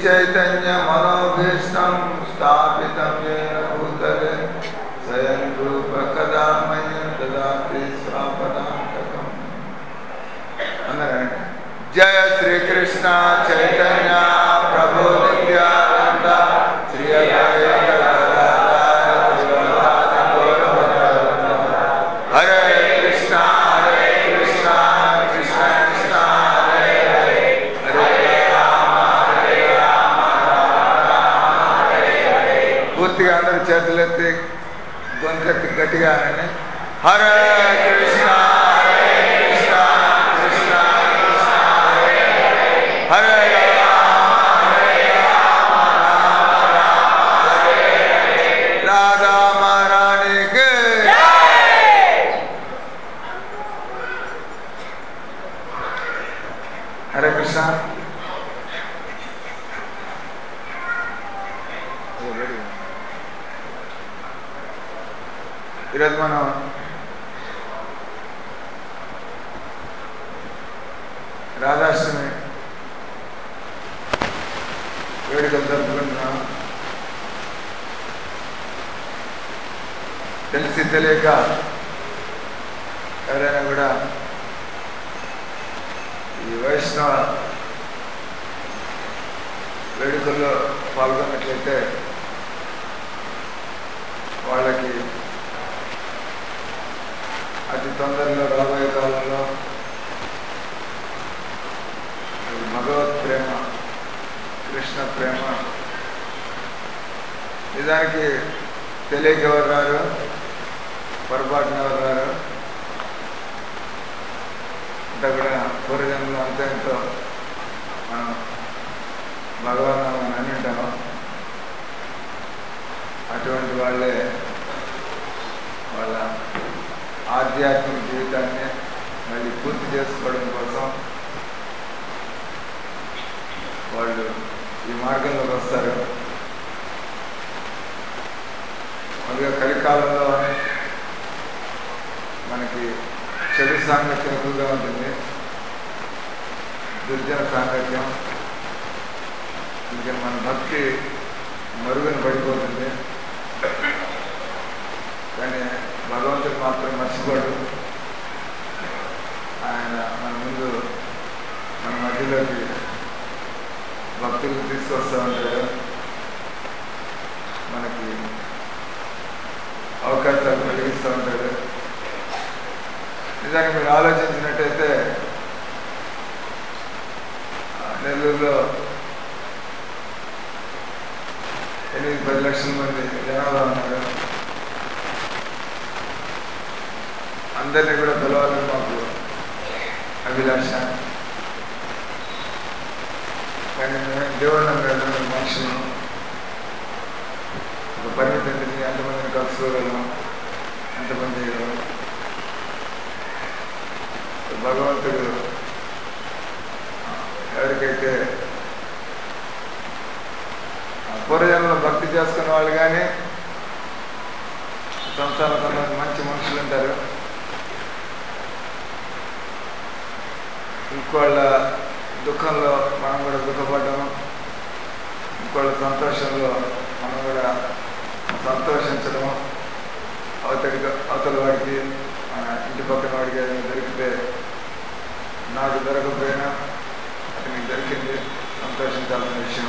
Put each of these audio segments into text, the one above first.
श्रीचैतन्यमनोभीष्टं स्थापितं येन भूतले स्वयं रूप कदा मह्यं ददाति स्वापदान्तकम् అందరండి జయ శ్రీకృష్ణ చైతన్య ప్రభు నిత్యానంద శ్రీ అద్వైత గదాధర శ్రీవాసాది గౌరవృంద. హరే కృష్ణ హరే కృష్ణ కృష్ణ కృష్ణ హరే హరే హరే రామ హరే రామ రామ రామ హరే హరే పూర్తిగా అందరూ చేతులెత్తి గొంతెత్తి గట్టిగా అనండి. హరే కృష్ణ హరే కృష్ణ కృష్ణ కృష్ణ హరే హరే హరే రామ హరే రామ రామ రామ హరే హరే రాధా మహారాణికి హరే కృష్ణ ఈరోజు మనం రాధాష్టమి వేడుకలు జరుపుకుంటున్నాం తెలిసి తెలియక ఎవరైనా కూడా ఈ వైష్ణవ వేడుకల్లో పాల్గొన్నట్లయితే వాళ్ళకి అతి తొందరలో రాబోయే కాలంలో అది భగవత్ ప్రేమ కృష్ణ ప్రేమ నిజానికి తెలియక ఎవరు రారు పొరపాటున ఎవరు రారు అంతా కూడా పూర్వజన్మలో అంతా ఎంతో మనం భగవన్నామని అని ఉంటాము అటువంటి వాళ్ళే వాళ్ళ ఆధ్యాత్మిక జీవితాన్ని మళ్ళీ పూర్తి చేసుకోవడం కోసం వాళ్ళు ఈ మార్గంలోకి వస్తారు మొదలుగా కలికాలంలో మనకి చెడు సాంగత్యం ఎక్కువగా ఉంటుంది దుర్జన సాంగత్యం అందుకని మన భక్తి మరుగున పడిపోతుంది కానీ భగవంతుడు మాత్రం మర్చిపోడు ఆయన మన ముందు మన మధ్యలోకి భక్తులను తీసుకొస్తూ ఉంటాడు మనకి అవకాశాలు కలిగిస్తూ ఉంటాడు నిజానికి మీరు ఆలోచించినట్టయితే ఆ, నెల్లూరులో ఎనిమిది పది లక్షల మంది జనాభా ఉన్నారు అందరినీ కూడా పిలవాలని మాకు అభిలాష కానీ మేము దేవుళ్ళం కాదు మేము మనుషులు ఒక పరిమితి ఉంటుంది ఎంతమందిని కలుసుకోగలం ఎంతమంది చేయగలం భగవంతుడు ఆ, ఎవరికైతే ఆ పూర్వజన్మలో భక్తి చేసుకున్న వాళ్ళు కానీ సంసారం కొంతమంది మంచి మనుషులు ఉంటారు ఇంకోళ్ళ దుఃఖంలో మనం కూడా దుఃఖపడ్డాం ఇంకోళ్ళ సంతోషంలో మనం కూడా సంతోషించడం అవతలి అవతల వాడికి మన ఇంటి పక్కన వాడికి ఏదైనా దొరికితే నాకు దొరకపోయినా అతనికి దొరికింది సంతోషించాల్సిన విషయం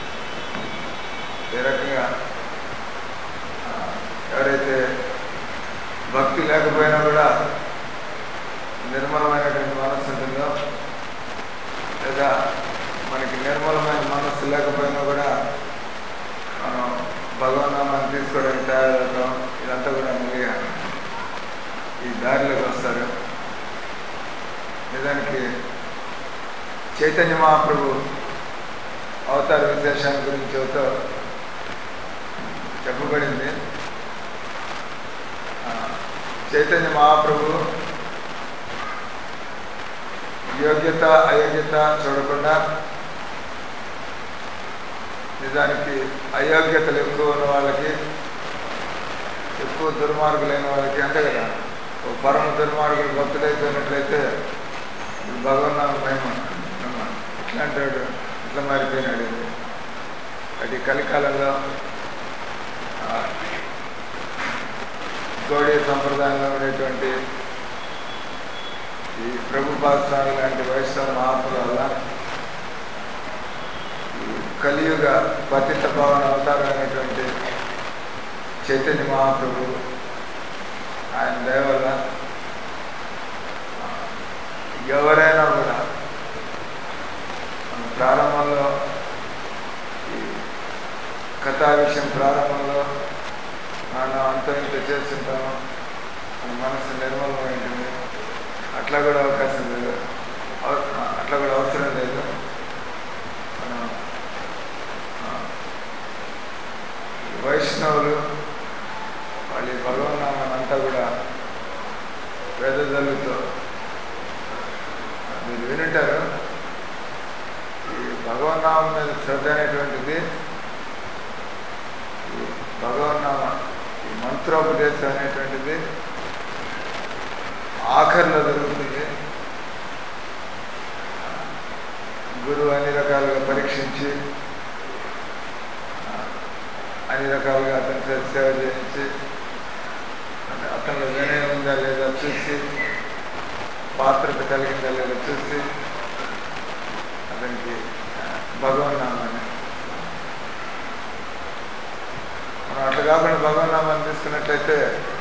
ఏ రకంగా ఆ, ఎవరైతే భక్తి లేకపోయినా కూడా నిర్మలమైనటువంటి మనస్సు ఉంటుందో లేదా మనకి నిర్మలమైన మనస్సు లేకపోయినా కూడా మనం భగవన్నామాన్ని తీసుకోవడానికి తయారవుతాం ఇదంతా కూడా మెల్లిగా ఈ దారిలోకి వస్తారు నిజానికి చైతన్య మహాప్రభు అవతార విశేషాల గురించి చెబుతూ చెప్పబడింది ఆ, చైతన్య మహాప్రభు యోగ్యత అయోగ్యత చూడకుండా నిజానికి అయోగ్యతలు ఎక్కువ ఉన్న వాళ్ళకి ఎక్కువ దుర్మార్గులైన వాళ్ళకి అంతే కదా ఓ పరమ దుర్మార్గులు భక్తులైపోయినట్లయితే ఇప్పుడు భగవన్నామ మహిమ అమ్మ, ఇట్లాంటి వాడు ఇట్లా మారిపోయినాడు ఇది. అది కలికాలంలో ఆ, గౌడీ సంప్రదాయంలో ఉండేటువంటి ఈ ప్రభు పాస్వామి లాంటి వైష్ణవ మహాత్ముల వల్ల ఈ కలియుగ పతిత భావన అవతారమైనటువంటి చైతన్య మహాప్రభు ఆయన దయ వల్ల ఆ, ఎవరైనా కూడా మనం ప్రారంభంలో ఈ కథా విషయం ప్రారంభంలో మనం అంత ఇంత చేస్తుంటాము మన మనసు నిర్మలమైంటుంది అట్లా కూడా అవకాశం లేదు అవ- అట్లా కూడా అవసరం లేదు మనం ఆ, ఈ వైష్ణవులు వాళ్ళ ఈ భగవన్నామాన్ని అంతా కూడా వేదజల్లుతో మీరు వినుంటారు ఈ భగవన్నామం మీద శ్రద్ధ అనేటువంటిది ఈ భగవన్నామ ఈ మంత్రోపదేశం అనేటువంటిది ఆఖరిలో జరుగుతుంది గురువు అన్ని రకాలుగా పరీక్షించి ఆ, అన్ని రకాలుగా అతని చేత సేవ చేయించి అంటే అతనిలో వినయం ఉందా లేదా చూసి పాత్రత కలిగిందా లేదా చూసి అతనికి ఆ, భగవన్నామాన్ని మనం అట్లా కాకుండా భగవన్నామాన్ని తీసుకున్నట్లయితే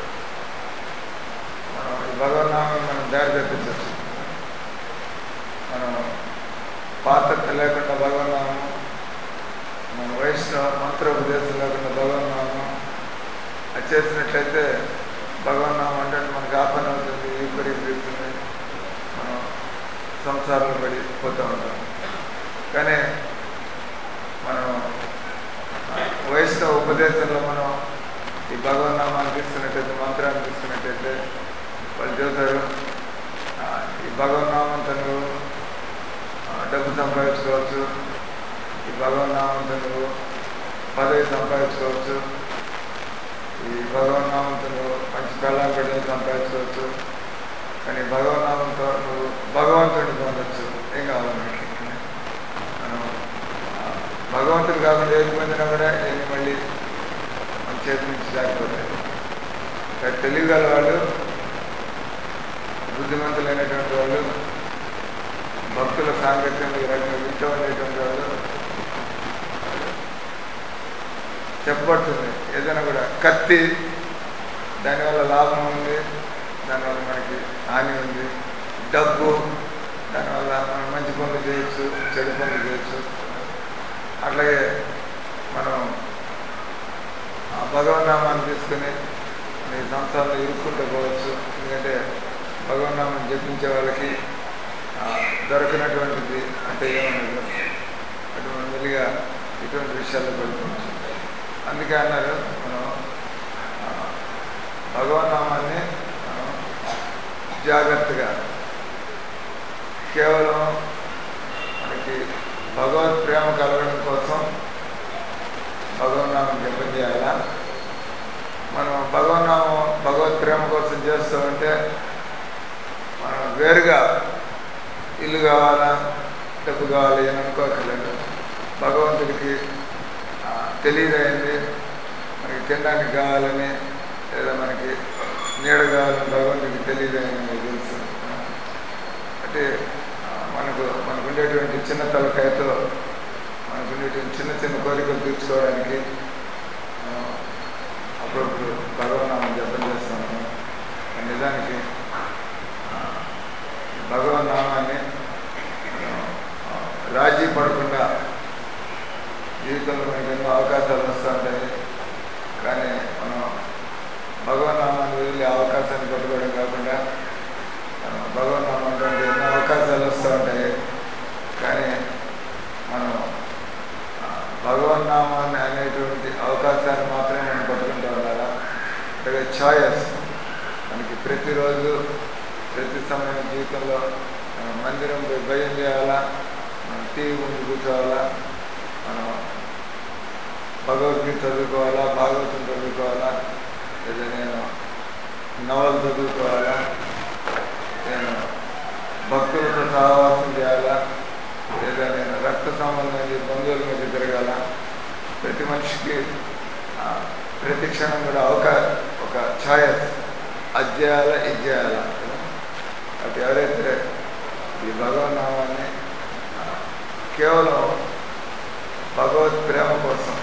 మనం ఈ భగవన్నామాన్ని మనం దారి తప్పించవచ్చు మనం పాత్రత లేకుండా భగవన్నామం మన వైష్ణవ మంత్రోపదేశం లేకుండా భగవన్నామం అది చేసినట్లయితే భగవన్నామం అంటే మనకు ఆపన అవుతుంది ఈ పెరిగిపోతుంది మనం సంసారంలో పడిపోతూ ఉంటాం కానీ మనం ఆ, వైష్ణవ ఉపదేశంలో మనం ఈ భగవన్నామాన్ని తీసుకున్నట్టయితే మంత్రాన్ని తీసుకున్నట్టయితే వాళ్ళు చెబుతారు ఆ, ఈ భగవన్నామంతో నువ్వు ఆ, డబ్బు సంపాదించుకోవచ్చు ఈ భగవన్నామంతో నువ్వు పదవి సంపాదించుకోవచ్చు ఈ భగవన్నామంతో నువ్వు మంచి పెళ్ళాం బిడ్డలు సంపాదించుకోవచ్చు కానీ భగవన్నామంతో నువ్వు భగవంతుడిని పొందొచ్చు ఏం కావాలి మనకి మనం ఆ, భగవంతుడు కాకుండా ఏది పొందినా కూడా ఇవన్నీ మళ్ళీ మన చేతి నుంచి జారిపోతాయి కానీ తెలియగల వాళ్ళు బుద్ధిమంతులైనటువంటి వాళ్ళు భక్తుల సాంగత్యంలో ఈ రకంగా వింటూ ఉండేటువంటి వాళ్ళు చెప్పబడుతుంది ఏదైనా కూడా కత్తి దానివల్ల లాభం ఉంది దానివల్ల మనకి హాని ఉంది డబ్బు దానివల్ల మనం మంచి పనులు చేయొచ్చు చెడు పనులు చేయొచ్చు అట్లాగే మనం ఆ భగవన్నామాన్ని తీసుకుని మన ఈ సంసారంలో ఇరుక్కుంటూ పోవచ్చు ఎందుకంటే భగవన్నామం జపించే వాళ్ళకి ఆ, దొరకనటువంటిది అంటే ఏమన్నది అటు మనం మెల్లిగా ఇటువంటి విషయాల్లో పడుకోవచ్చు అందుకే అన్నారు మనం ఆ, భగవన్నామాన్ని మనం జాగ్రత్తగా కేవలం మనకి భగవత్ ప్రేమ కలగడం కోసం భగవన్నామం జపం చేయాలా మనం భగవన్నామం భగవత్ ప్రేమ కోసం చేస్తూ ఉంటే మనం వేరుగా ఇల్లు కావాలా డబ్బు కావాలి అని అనుకోకలేదు భగవంతుడికి ఆ, తెలియదైంది మనకి తినడానికి కావాలని లేదా మనకి నీడ కావాలని భగవంతుడికి తెలియదని మనకు తెలుసు అంటే ఆ, మనకు మనకు ఉండేటువంటి చిన్న తలకాయతో మనకు ఉండేటువంటి చిన్న చిన్న కోరికలు తీర్చుకోవడానికి మనం అప్పుడప్పుడు భగవన్నామం జపం చేస్తూ ఉంటాం కానీ నిజానికి ఆ, ఈ భగవన్నామాన్ని మనం ఆ, రాజీ పడకుండా జీవితంలో మనకి ఎన్నో అవకాశాలు వస్తూ ఉంటాయి కానీ మనం భగవన్నామాన్ని వదిలి ఆ అవకాశాన్ని పట్టుకోవడం కాకుండా మనం భగవన్నామంతో ఎన్నో అవకాశాలు వస్తూ ఉంటాయి కానీ మనం ఆ, భగవన్నామాన్ని అనేటువంటి అవకాశాన్ని మాత్రమే మనం పట్టుకుంటూ ఉండాలా అంటే ఛాయస్ మనకి ప్రతిరోజు ప్రతి సమయం జీవితంలో మనం మందిరం పోయి భయం చేయాలా మనం టీవీ ముందు కూర్చోవాలా మనం భగవద్గీత చదువుకోవాలా భాగవతం చదువుకోవాలా లేదా నేను నవలు చదువుకోవాలా నేను భక్తులతో సహవాసం చేయాలా లేదా నేను రక్త సంబంధమైన బంధువుల మధ్య తిరగాల ప్రతి మనిషికి ఆ, ప్రతి క్షణం కూడా ఒక ఒక ఛాయస్ అది చేయాలా ఇది చేయాలా కదా? అది ఎవరైతే ఈ భగవన్నామాన్ని ఆ, కేవలం భగవత్ ప్రేమ కోసం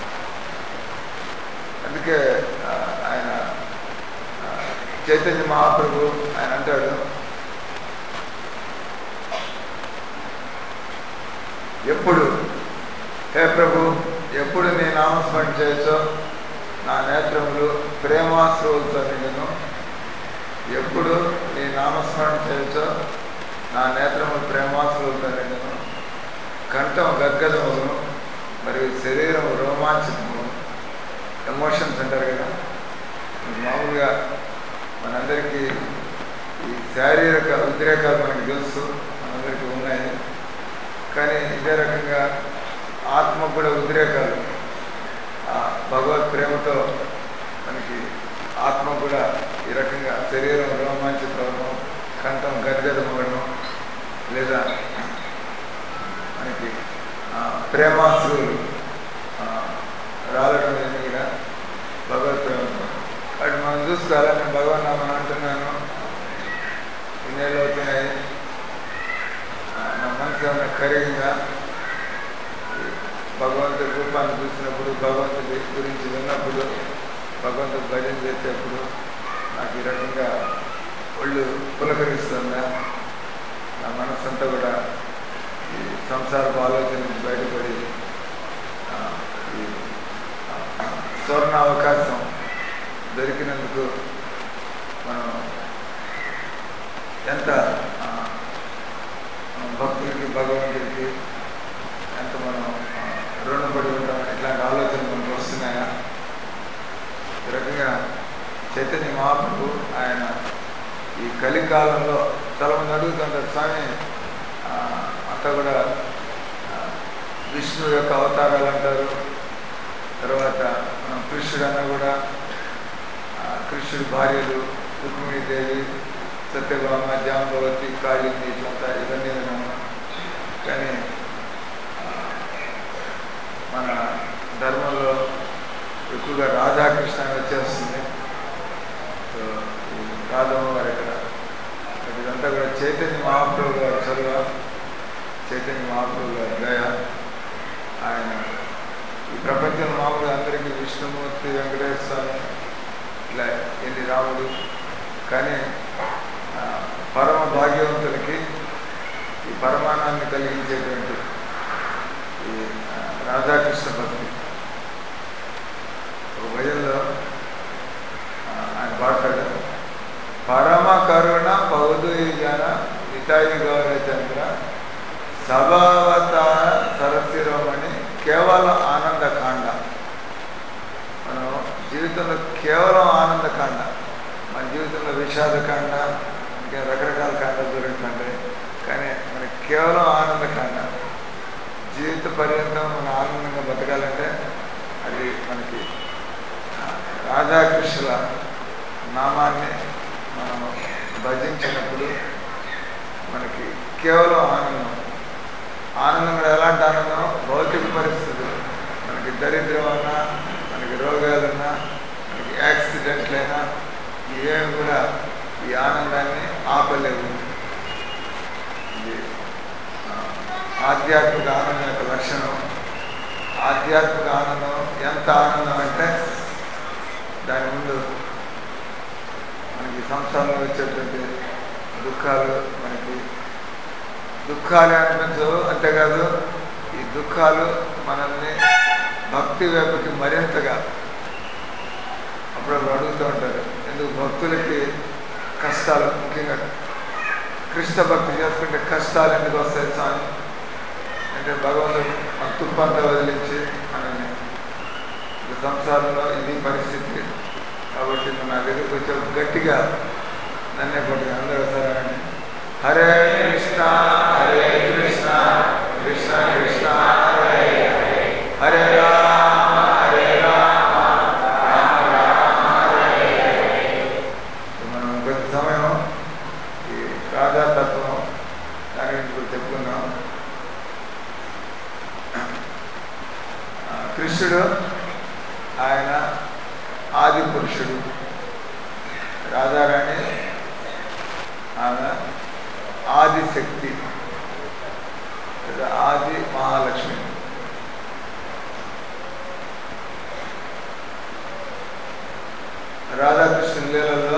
అందుకే ఆ, ఆయన ఆ, చైతన్య మహాప్రభు ఆయన అంటాడు ఎప్పుడు హే ప్రభు ఎప్పుడు నీ నామస్మరణ చేయొచ్చో నా నేత్రములు ప్రేమాశ్రువులతో నిండును ఎప్పుడు నీ నామస్మరణ చేయొచ్చో నా నేత్రములు ప్రేమాశ్రువులతో నిండును కంఠం గద్గదమును మరియు శరీరం రోమాంచితము ఎమోషన్స్ అంటారు కదా మామూలుగా మనందరికీ ఈ శారీరక ఉద్రేకాలు మనకి తెలుసు మనందరికీ ఉన్నాయి కానీ ఇదే రకంగా ఆత్మ కూడా ఉద్రేకాలు ఆ భగవత్ ప్రేమతో మనకి ఆత్మ కూడా ఈ రకంగా శరీరం రోమాంచితవడం కంఠం గద్గదమవడం లేదా మనకి ఆ, ప్రేమాశ్రువులు ఆ, రాలడం అనేది కూడా భగవత్ ప్రేమతో అటు మనం చూసుకోవాలి నేను భగవన్ నామని అంటున్నాను ఇన్నేళ్ళు అవుతున్నాయి ఆ, నా మనసు ఏమైనా కరిగిందా ఈ భగవంతుడి రూపాన్ని చూసినప్పుడు భగవంతుడి గురించి విన్నప్పుడు భగవంతుడి భజన చేసేటప్పుడు నాకు ఈ రకంగా ఒళ్ళు పులకరిస్తుందా నా మనసు అంతా కూడా ఈ సంసారపు ఆలోచన నుంచి బయటపడి ఆ, ఈ ఆ, స్వర్ణ అవకాశం దొరికినందుకు మనం ఎంత ఆ, భక్తులకి భగవంతుడికి ఎంత మనం ఆ, రుణపడి ఉంటాం ఇట్లాంటి ఆలోచనలు మనకు వస్తున్నాయా ఈ రకంగా చైతన్య మహాప్రభు ఆయన ఈ కలికాలంలో చాలామంది అడుగుతుంటారు స్వామి ఆ, అంతా కూడా ఆ, విష్ణువు యొక్క అవతారాలు అంటారు తర్వాత మనం కృష్ణుడు అన్న కూడా ఆ, కృష్ణుడి భార్యలు రుక్మిణీదేవి సత్యభామ జాంబవతి కాళింది ఇట్లంతా ఇవన్నీ విన్నాము కానీ ఆ, మన ధర్మంలో ఎక్కువగా రాధాకృష్ణ అని వచ్చేస్తుంది సో ఈ రాధమ్మ గారు ఇక్కడ బట్ ఇదంతా కూడా చైతన్య మహాప్రభు గారి చొరవ చైతన్య మహాప్రభు గారి దయ ఆయన ఈ ప్రపంచం మామూలుగా అందరికీ విష్ణుమూర్తి వెంకటేశ్వర స్వామి ఇట్లా ఎన్ని రాముడు కానీ ఆ, పరమ భాగ్యవంతులకి ఈ పరమానాన్ని కలిగించేటువంటి ఈ ఆ, రాధాకృష్ణ భక్తి ఒక భజనలో ఆ, ఆయన పాడతాడు పరమ కరుణ పౌదు జన నితాయి గౌరచంద్ర సభావతార సరసిరోమణి కేవల ఆనందకాండ మనం జీవితంలో కేవలం ఆనందకాండ మన జీవితంలో విషాదకాండ ఇంకా రకరకాల కాండాలు జరుగుతుంటాయి కానీ మనకి కేవలం ఆనందకాండ జీవిత పర్యంతం మనం ఆనందంగా బతకాలంటే అది మనకి ఆ, రాధాకృష్ణుల నామాన్ని మనం భజించినప్పుడు మనకి కేవలం ఆనందం ఆనందం కూడా ఎలాంటి ఆనందం భౌతిక పరిస్థితులు మనకి దరిద్రం అన్నా మనకి రోగాలున్నా మనకి యాక్సిడెంట్లైనా ఏమి కూడా ఈ ఆనందాన్ని ఆపలేవు ఇది ఆ, ఆధ్యాత్మిక ఆనందం యొక్క లక్షణం ఆధ్యాత్మిక ఆనందం ఎంత ఆనందం అంటే దాని ముందు మనకి సంసారంలో వచ్చేటువంటి దుఃఖాలు మనకి దుఃఖాలు అనిపించవు అంతేకాదు ఈ దుఃఖాలు మనల్ని భక్తి వైపుకి మరింతగా అప్పుడప్పుడు అడుగుతూ ఉంటారు ఎందుకు భక్తులకి కష్టాలు ముఖ్యంగా కృష్ణ భక్తి చేసుకుంటే కష్టాలు ఎందుకు వస్తాయి స్వామి అంటే భగవంతుడు మన తుప్పంతా వదిలించి మనల్ని ఈ సంసారంలో ఇది పరిస్థితి కాబట్టి నువ్వు నా దగ్గరికి వచ్చే గట్టిగా నన్నే పట్టుకు అందరూ వస్తారని హరే కృష్ణ హరే కృష్ణ కృష్ణ కృష్ణ హరే హరే హరే రామ హరే రామ రామ రామ హరే హరే మనం కొంచెం సమయం ఈ రాధాతత్వం దాని గురించి కూడా చెప్పుకున్నాం ఆ, కృష్ణుడు ఆయన ఆది పురుషుడు రాధారాణి ఆమె ఆదిశక్తి లేదా ఆది మహాలక్ష్మి రాధాకృష్ణ లీలలో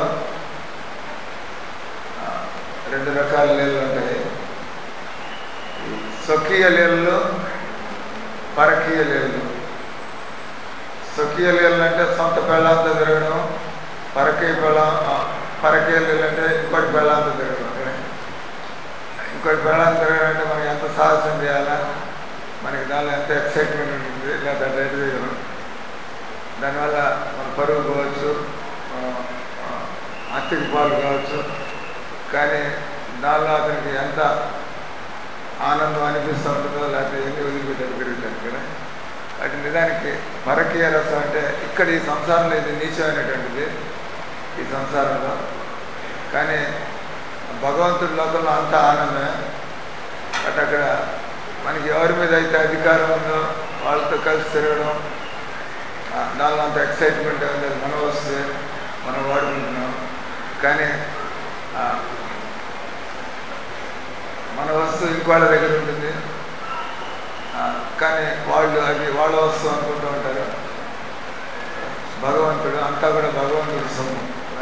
ఆ, రెండు రకాల లీలలు ఉంటాయి ఈ స్వకీయ లీలలు పరకీయ లీలలు స్వకీయ లీలలు అంటే సొంత పెళ్ళాంతో తిరగడం పరకీయ పెళ్ళం ఆ, పరకీయ లీలలు అంటే ఇంకోటి పెళ్ళాంతో తిరగడం ఇంకోటి పెళ్ళాంతో తిరగడం అంటే మనకి ఎంత సాహసం చేయాలా మనకి దానిలో ఎంత ఎక్సైట్మెంట్ ఉంటుంది లేదా అటు చేయడం దానివల్ల మన పరువు పోవచ్చు ఆ, ఆ, హత్యకి పాలు కావచ్చు కానీ దానిలో అతనికి ఎంత ఆనందం అనిపిస్తూ ఉంటుందో లేకపోతే ఎన్ని వదిలిపెట్టారు పెరుగుతారు కదా వాటి నిజానికి పరకీయ రసం అంటే ఇక్కడ ఈ సంసారంలో ఇది నీచమైనటువంటిది ఈ సంసారంలో కానీ భగవంతుడి లోకంలో అంత ఆనందమే బట్ అక్కడ మనకి ఎవరి మీద అయితే అధికారం ఉందో వాళ్ళతో కలిసి తిరగడం ఆ, దానిలో అంత ఎక్సైట్మెంట్ ఉంది మన వస్తే మనం వాడుకుంటున్నాం కానీ ఆ, మన వస్తువు ఇంకోళ్ళ దగ్గర ఉంటుంది ఆ, కానీ వాళ్ళు అది వాళ్ళ వస్తువు అనుకుంటూ ఉంటారు భగవంతుడు అంతా కూడా భగవంతుడు సొమ్ము కదా.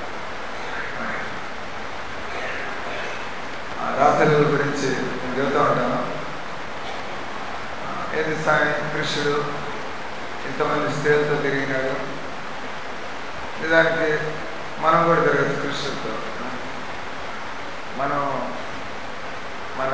ఆ, రాసలీల గురించి నేను చెబుతూ ఉంటాను ఆ, ఏది స్వామి కృష్ణుడు ఇంతమంది స్త్రీలతో తిరిగినాడు నిజానికి మనం కూడా తిరగచ్చు కృష్ణుడితో మనం మన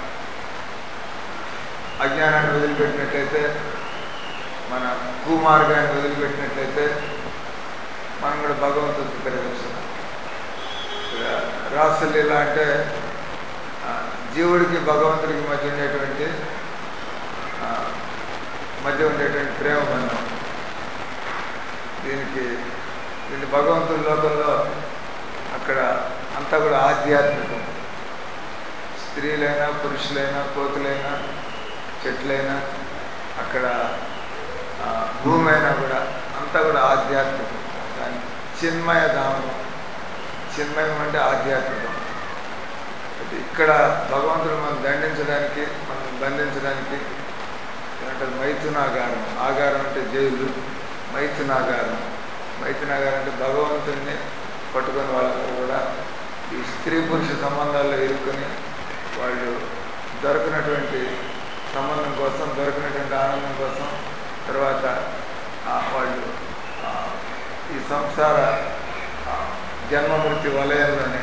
అజ్ఞానాన్ని వదిలిపెట్టినట్లయితే మన కుమార్గాన్ని వదిలిపెట్టినట్లయితే మనం కూడా భగవంతుడితో తిరగచ్చు ఇక రాసలీల అంటే ఆ, జీవుడికి భగవంతుడికి మధ్య ఉండేటువంటి ఆ, మధ్య ఉండేటువంటి ప్రేమ బంధం దీనికి దీన్ని భగవంతుడి లోకంలో అక్కడ అంతా కూడా ఆధ్యాత్మికం స్త్రీలైనా పురుషులైనా కోతులైనా చెట్లైనా అక్కడ ఆ, భూమి అయినా కూడా అంతా కూడా ఆధ్యాత్మికం దాని చిన్మయ ధామం చిన్మయం అంటే ఆధ్యాత్మికం అయితే ఇక్కడ భగవంతుడు మనం దండించడానికి మనం బంధించడానికి ఏమంటారు మైథునాగారం ఆగారం అంటే జైలు మైథునాగారం మైథునాగారం అంటే భగవంతుడిని పట్టుకొని వాళ్ళందరూ కూడా ఈ స్త్రీ పురుష సంబంధాల్లో ఇరుక్కొని వాళ్ళు దొరకనటువంటి సంబంధం కోసం దొరకనటువంటి ఆనందం కోసం తర్వాత ఆ, వాళ్ళు ఆ, ఈ సంసార ఆ, జన్మ మృత్యు వలయంలోనే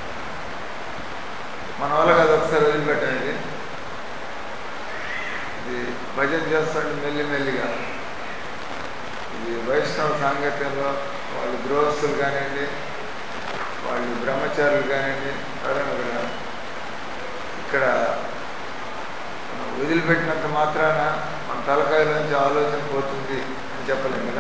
మన వల్ల కదా ఒకసారి వదిలిపెట్టాం ఇది ఇది భజన చేస్తుంటే మెల్లి మెల్లిగా ఇది వైష్ణవ సాంగత్యంలో వాళ్ళు గృహస్థులు కానివ్వండి వాళ్ళు బ్రహ్మచారులు కానివ్వండి ఎవరైనా కూడా ఇక్కడ మనం వదిలిపెట్టినంత మాత్రాన మన తలకాయలోంచి ఆలోచన పోతుంది అని చెప్పలేం కదా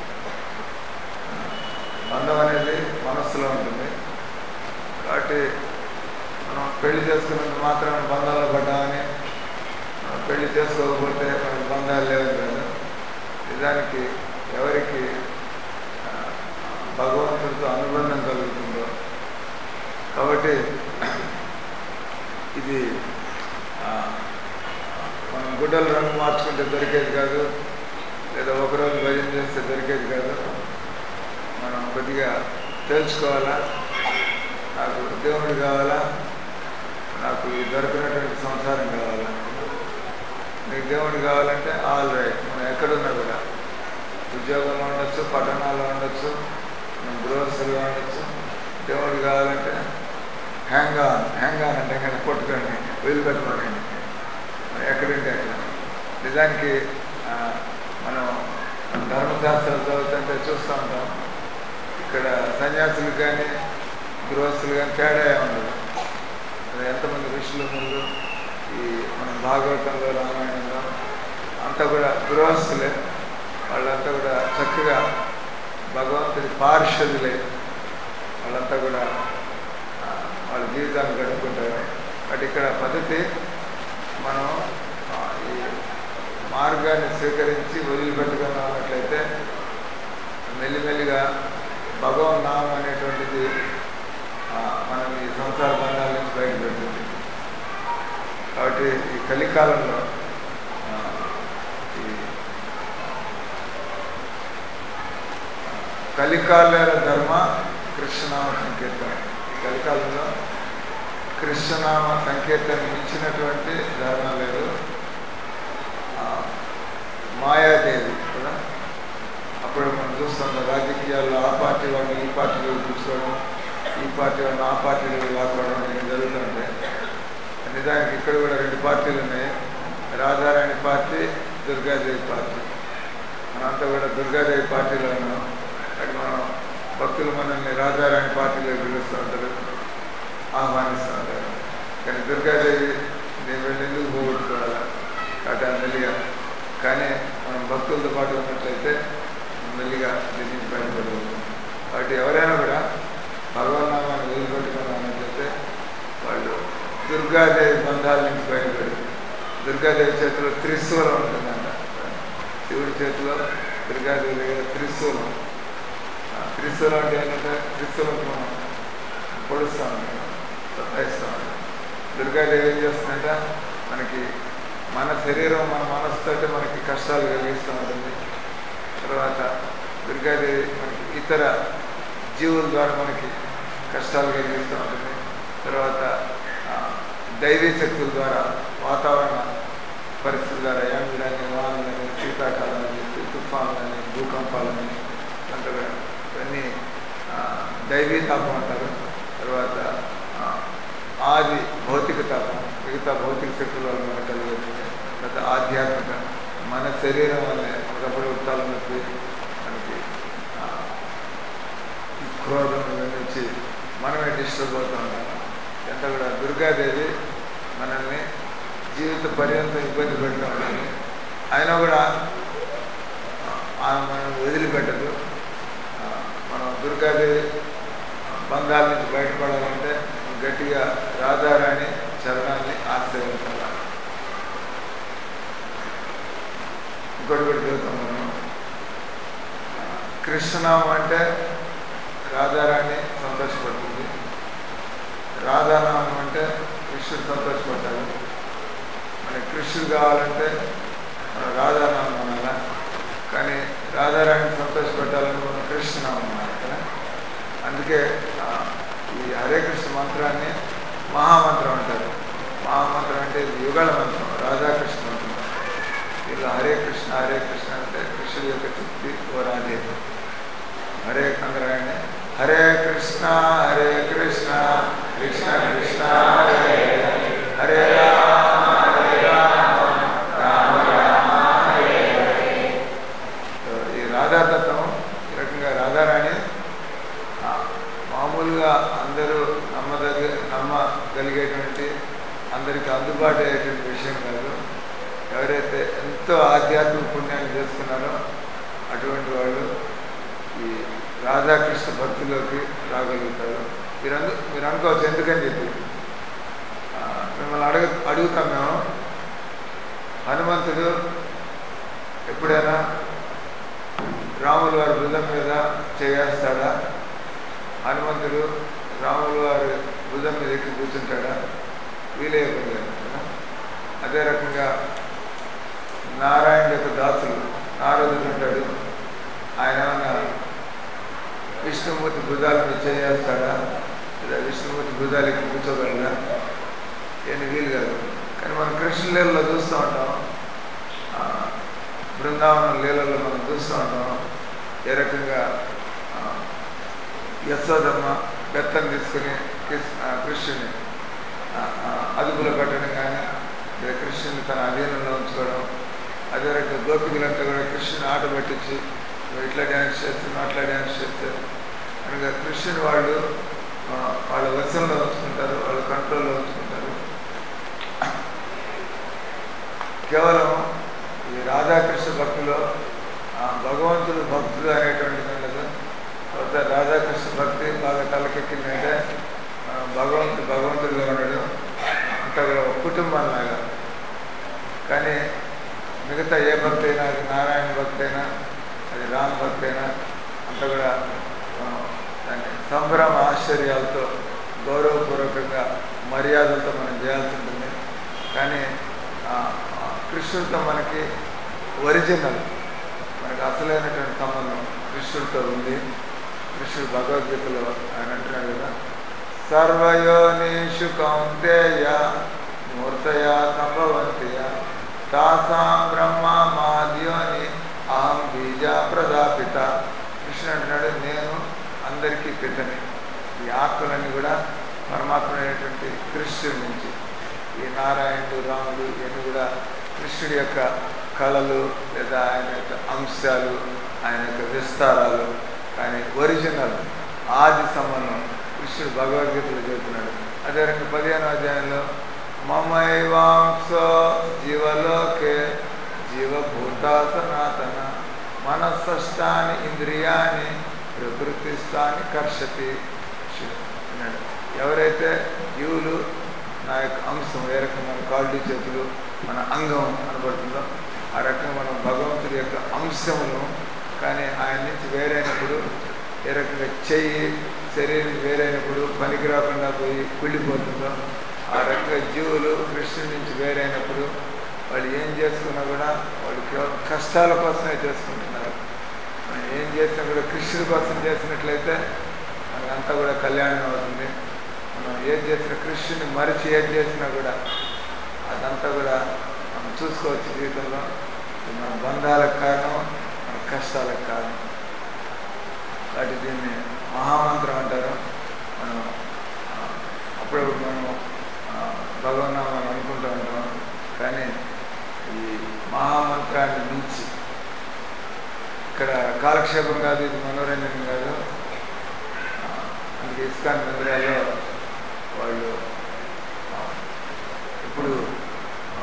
బంధం అనేది మనస్సులో ఉంటుంది కాబట్టి మనం పెళ్లి చేసుకున్నంత మాత్రాన బంధాల్లో పడ్డామని మనం పెళ్లి చేసుకోకపోతే మనకి బంధాలు లేవని కాదు నిజానికి ఎవరికి ఆ, భగవంతుడితో అనుబంధం కలుగుతుందో కాబట్టి ఇది ఆ, మనం గుడ్డలు రంగు మార్చుకుంటే దొరికేది కాదు లేదా ఒకరోజు భజన చేస్తే దొరికేది కాదు మనం కొద్దిగా తెలుసుకోవాలా నాకు దేవుడు కావాలా నాకు ఈ దొరికినటువంటి సంసారం కావాలా నీకు దేవుడు కావాలంటే ఆల్ రైట్ మనం ఎక్కడున్నా కూడా ఉద్యోగంలో ఉండొచ్చు పట్టణాల్లో ఉండొచ్చు మనం గృహస్థులుగా ఉండొచ్చు దేవుడు కావాలంటే హ్యాంగ్ ఆన్ హ్యాంగ్ ఆన్ అంటే కనుక కొట్టుకోండి వదిలిపెట్టుకోకండి మనం ఎక్కడుంటే అక్కడ నిజానికి ఆ, మనం ధర్మశాస్త్రాలు చదువుతుంటే చూస్తూ ఉంటాం ఇక్కడ సన్యాసులు కానీ గృహస్థులు కానీ తేడా ఏమి ఉండదు ఇక్కడ ఎంతమంది ఋషులు ముందు ఈ మన భాగవతంలో రామాయణంలో అంతా కూడా గృహస్థులే వాళ్ళంతా కూడా చక్కగా భగవంతుడి పార్షదులే వాళ్ళంతా కూడా ఆ, వాళ్ళ జీవితాన్ని గడుపుకుంటారు బట్ ఇక్కడ పద్ధతి మనం ఆ, ఈ మార్గాన్ని స్వీకరించి వదిలిపెట్టుకుని ఉన్నట్లయితే మెల్లిమెల్లిగా భగవన్ నామం అనేటువంటిది ఆ, మనం ఈ సంసార బంధాల నుంచి బయటపెడుతుంది కాబట్టి ఈ కలికాలంలో ఆ, ఈ కలికాల ధర్మ కృష్ణనామ సంకీర్తన ఈ కలికాలంలో కృష్ణనామ సంకీర్తన మించినటువంటి ధర్మం లేదు ఆ, మాయాదేవి కదా అప్పుడు మనం చూస్తాం రాజకీయాల్లో ఆ పార్టీ వాళ్ళని ఈ పార్టీలో చూసుకోవడం ఈ పార్టీ వాళ్ళని ఆ పార్టీలో లాక్కోవడం ఇవి జరుగుతుంటాయి నిజానికి ఇక్కడ కూడా రెండు పార్టీలు ఉన్నాయి రాధారాణి పార్టీ దుర్గాదేవి పార్టీ మనంతా కూడా దుర్గాదేవి పార్టీలో ఉన్నాం అది మనం భక్తులు మనల్ని రాధారాణి పార్టీలో పిలుస్తూ ఉంటారు ఆహ్వానిస్తూ ఉంటారు కానీ దుర్గాదేవి నేను వెళ్ళి ఎందుకు పోగొట్టుకోవాలా కాబట్టి అది మెల్లిగా కానీ మనం భక్తులతో పాటు ఉన్నట్లయితే మెల్లిగా దీని నుంచి బయటపడవచ్చు కాబట్టి ఎవరైనా కూడా భగవన్నామాన్ని వదిలిపెట్టుకుని ఉన్నట్లయితే వాళ్ళు దుర్గాదేవి బంధాల నుంచి బయటపడి దుర్గాదేవి చేతిలో త్రిశూలం ఉంటుందంట శివుడి చేతిలో దుర్గాదేవి దగ్గర త్రిశూలం ఆ త్రిశూలం అంటే ఏంటంటే త్రిశూలం మనం పొడుస్తూ ఉంటాం సత్తాయిస్తూ ఉంటాం దుర్గాదేవి ఏం చేస్తుందంటే మనకి మన శరీరం మన మనసుతోటి మనకి కష్టాలు కలిగిస్తూ ఉంటుంది తర్వాత దుర్గాదేవి మనకి ఇతర జీవుల ద్వారా మనకి కష్టాలు కలిగిస్తూ ఉంటుంది తర్వాత ఆ, దైవీ శక్తుల ద్వారా వాతావరణ పరిస్థితుల ద్వారా ఎండలని వానలని శీతాకాలాలని తుఫాన్లని భూకంపాలని అంతా కూడా ఇవన్నీ ఆ, దైవీ తాపం అంటారు తర్వాత ఆ, ఆది భౌతిక తాపం మిగతా భౌతిక శక్తుల వల్ల మనకు కలుగుతుంది తర్వాత ఆధ్యాత్మిక మన శరీరం వల్లే ఒకప్పుడు ఉత్తాలు నొప్పి మనకి ఆ, ఈ క్రోధం ఇవన్నీ వచ్చి మనమే డిస్టర్బ్ అవుతూ ఉంటాం ఎంత కూడా దుర్గాదేవి మనల్ని జీవిత పర్యంతం ఇబ్బంది పెడుతూ ఉంటుంది అయినా కూడా ఆ, ఆమె మనం వదిలిపెట్టదు ఆ, మనం దుర్గాదేవి బంధాల నుంచి బయటపడాలంటే గట్టిగా రాధారాణి చరణాన్ని ఆశ్రయించాలి ఇంకోటి కూడా చదువుతాం మనం ఆ, కృష్ణనామం అంటే రాధారాణి సంతోషపడుతుంది రాధానామం అంటే కృష్ణుడు సంతోషపడతాడు మనకి కృష్ణుడు కావాలంటే మనం రాధానామం అనాలా కానీ రాధారాణి సంతోషపెట్టాలంటే మనం కృష్ణనామం అనాలి కదా అందుకే ఆ, ఈ హరే కృష్ణ మంత్రాన్ని మహామంత్రం అంటారు మహామంత్రం అంటే ఇది యుగళ మంత్రం రాధాకృష్ణ మంత్రం ఇలా హరే కృష్ణ హరే కృష్ణ అంటే కృష్ణుడి యొక్క తృప్తి ఓ రాధే హరే కందరాయణ హరే కృష్ణ హరే కృష్ణ కృష్ణ కృష్ణ హరే హరే, హరే రామ హరే రామ రామ రామ హరే హరే సో ఈ రాధాతత్వం ఈ రకంగా రాధారాణి ఆ, మామూలుగా అందరూ నమ్మదగ నమ్మగలిగేటువంటి అందరికీ అందుబాటు అయ్యేటువంటి విషయం కాదు ఎవరైతే ఎంతో ఆధ్యాత్మిక పుణ్యాన్ని చేసుకున్నారో అటువంటి వాళ్ళు ఈ రాధాకృష్ణ భక్తిలోకి రాగలుగుతారు మీరు అందు మీరు అనుకోవచ్చు ఎందుకని చెప్పి ఆ, మిమ్మల్ని అడగ అడుగుతాం మేము హనుమంతుడు ఎప్పుడైనా రాముల వారి భుజం మీద చేయేస్తాడా హనుమంతుడు రాముల వారి భుజం మీద ఎక్కి కూర్చుంటాడా వీలే పని లేదు కదా అదే రకంగా నారాయణ యొక్క దాసులు నారదుడు ఉంటాడు ఆయన ఏమన్నా విష్ణుమూర్తి భుజాల మీద చేయేస్తాడా లేదా విష్ణుమూర్తి భుజాలు ఎక్కి కూర్చోగలడా ఏమి వీలు కాదు కానీ మనం కృష్ణ లీలలో చూస్తూ ఉంటాం ఆ, బృందావనం లీలలో మనం చూస్తూ ఉంటాం ఏ రకంగా ఆ, యశోదమ్మ బెత్తం తీసుకుని కృష్ణ ఆ, కృష్ణుని ఆ, ఆ, అదుపులో పెట్టడం కానీ లేదా కృష్ణుని తన అధీనంలో ఉంచుకోవడం అదే రకంగా గోపికలంతా కూడా కృష్ణుని ఆట పట్టించి నువ్వు ఇట్లా డ్యాన్స్ చేస్తున్నావు అట్లా డ్యాన్స్ చేస్తావు అనగా కృష్ణుని వాళ్ళు ఆ, వాళ్ళ వశంలో ఉంచుకుంటారు వాళ్ళ కంట్రోల్లో ఉంచుకుంటారు కేవలం ఈ రాధాకృష్ణ భక్తిలో ఆ, భగవంతుడు భక్తుడు అనేటువంటిది ఉండదు తర్వాత రాధాకృష్ణ భక్తి బాగా తలకెక్కిందంటే ఆ, భగవంతుడు భగవంతుడిగా ఉండడు అంతా కూడా ఒక కుటుంబంలాగా కానీ మిగతా ఏ భక్తి అయినా అది నారాయణ భక్తి అయినా అది రామ్ భక్తి అయినా అంతా కూడా మనం దాన్ని సంభ్రమ ఆశ్చర్యాలతో గౌరవపూర్వకంగా మర్యాదలతో మనం చేయాల్సి ఉంటుంది కానీ ఆ, ఆ కృష్ణుడితో మనకి ఒరిజినల్ మనకు అసలైనటువంటి సంబంధం కృష్ణుడితో ఉంది కృష్ణుడు భగవద్గీతలో ఆయన అంటున్నాడు కదా సర్వయోనిషు కౌంతేయ మూర్తయ సంభవంతియ తాసాం బ్రహ్మ మాద్యోని అహం బీజ ప్రజాపిత కృష్ణుడు అంటున్నాడు నేను అందరికీ పితని ఈ ఆత్మలన్నీ కూడా పరమాత్మ అయినటువంటి కృష్ణుడి నుంచి ఈ నారాయణుడు రాముడు ఇవన్నీ కూడా కృష్ణుడి యొక్క కళలు లేదా ఆయన యొక్క అంశాలు ఆయన యొక్క విస్తారాలు కానీ ఒరిజినల్ ఆది సంబంధం కృష్ణుడు భగవద్గీతలో చెబుతున్నాడు అదే రకంగా పదిహేనో అధ్యాయంలో మమైవాంసో జీవలోకే జీవభూత సనాతన మనస్సష్టాని ఇంద్రియాని ప్రకృతిస్థాని కర్షతి అన్నాడు ఎవరైతే జీవులు నా యొక్క అంశం ఏ రకంగా మన కాళ్ళు చేతులు మన అంగం కనబడుతుందో ఆ రకంగా మనం భగవంతుడి యొక్క అంశమును కానీ ఆయన నుంచి వేరైనప్పుడు ఏ రకంగా చెయ్యి శరీరం వేరైనప్పుడు పనికి రాకుండా పోయి కుళ్ళిపోతుందో ఆ రకంగా జీవులు కృష్ణుడి నుంచి వేరైనప్పుడు వాళ్ళు ఏం చేసుకున్నా కూడా వాళ్ళు కేవలం కష్టాల కోసమే చేసుకుంటున్నారు మనం ఏం చేసినా కూడా కృష్ణుడి కోసం చేసినట్లయితే మనకంతా కూడా కళ్యాణం అవుతుంది మనం ఏది చేసినా కృష్ణుని మరిచి ఏది చేసినా కూడా అదంతా కూడా మనం చూసుకోవచ్చు జీవితంలో ఇది మన బంధాలకు కారణం మన కష్టాలకు కారణం కాబట్టి దీన్ని మహామంత్రం అంటారు మనం ఆ, అప్పుడప్పుడు మనం ఆ, భగవన్నామని అనుకుంటూ ఉంటాం కానీ ఈ మహామంత్రాన్ని మించి ఇక్కడ కాలక్షేపం కాదు ఇది మనోరంజనం కాదు ఆ, అందుకే ఇస్కాన్ మందిరాల్లో వాళ్ళు ఆ, ఇప్పుడు ఆ,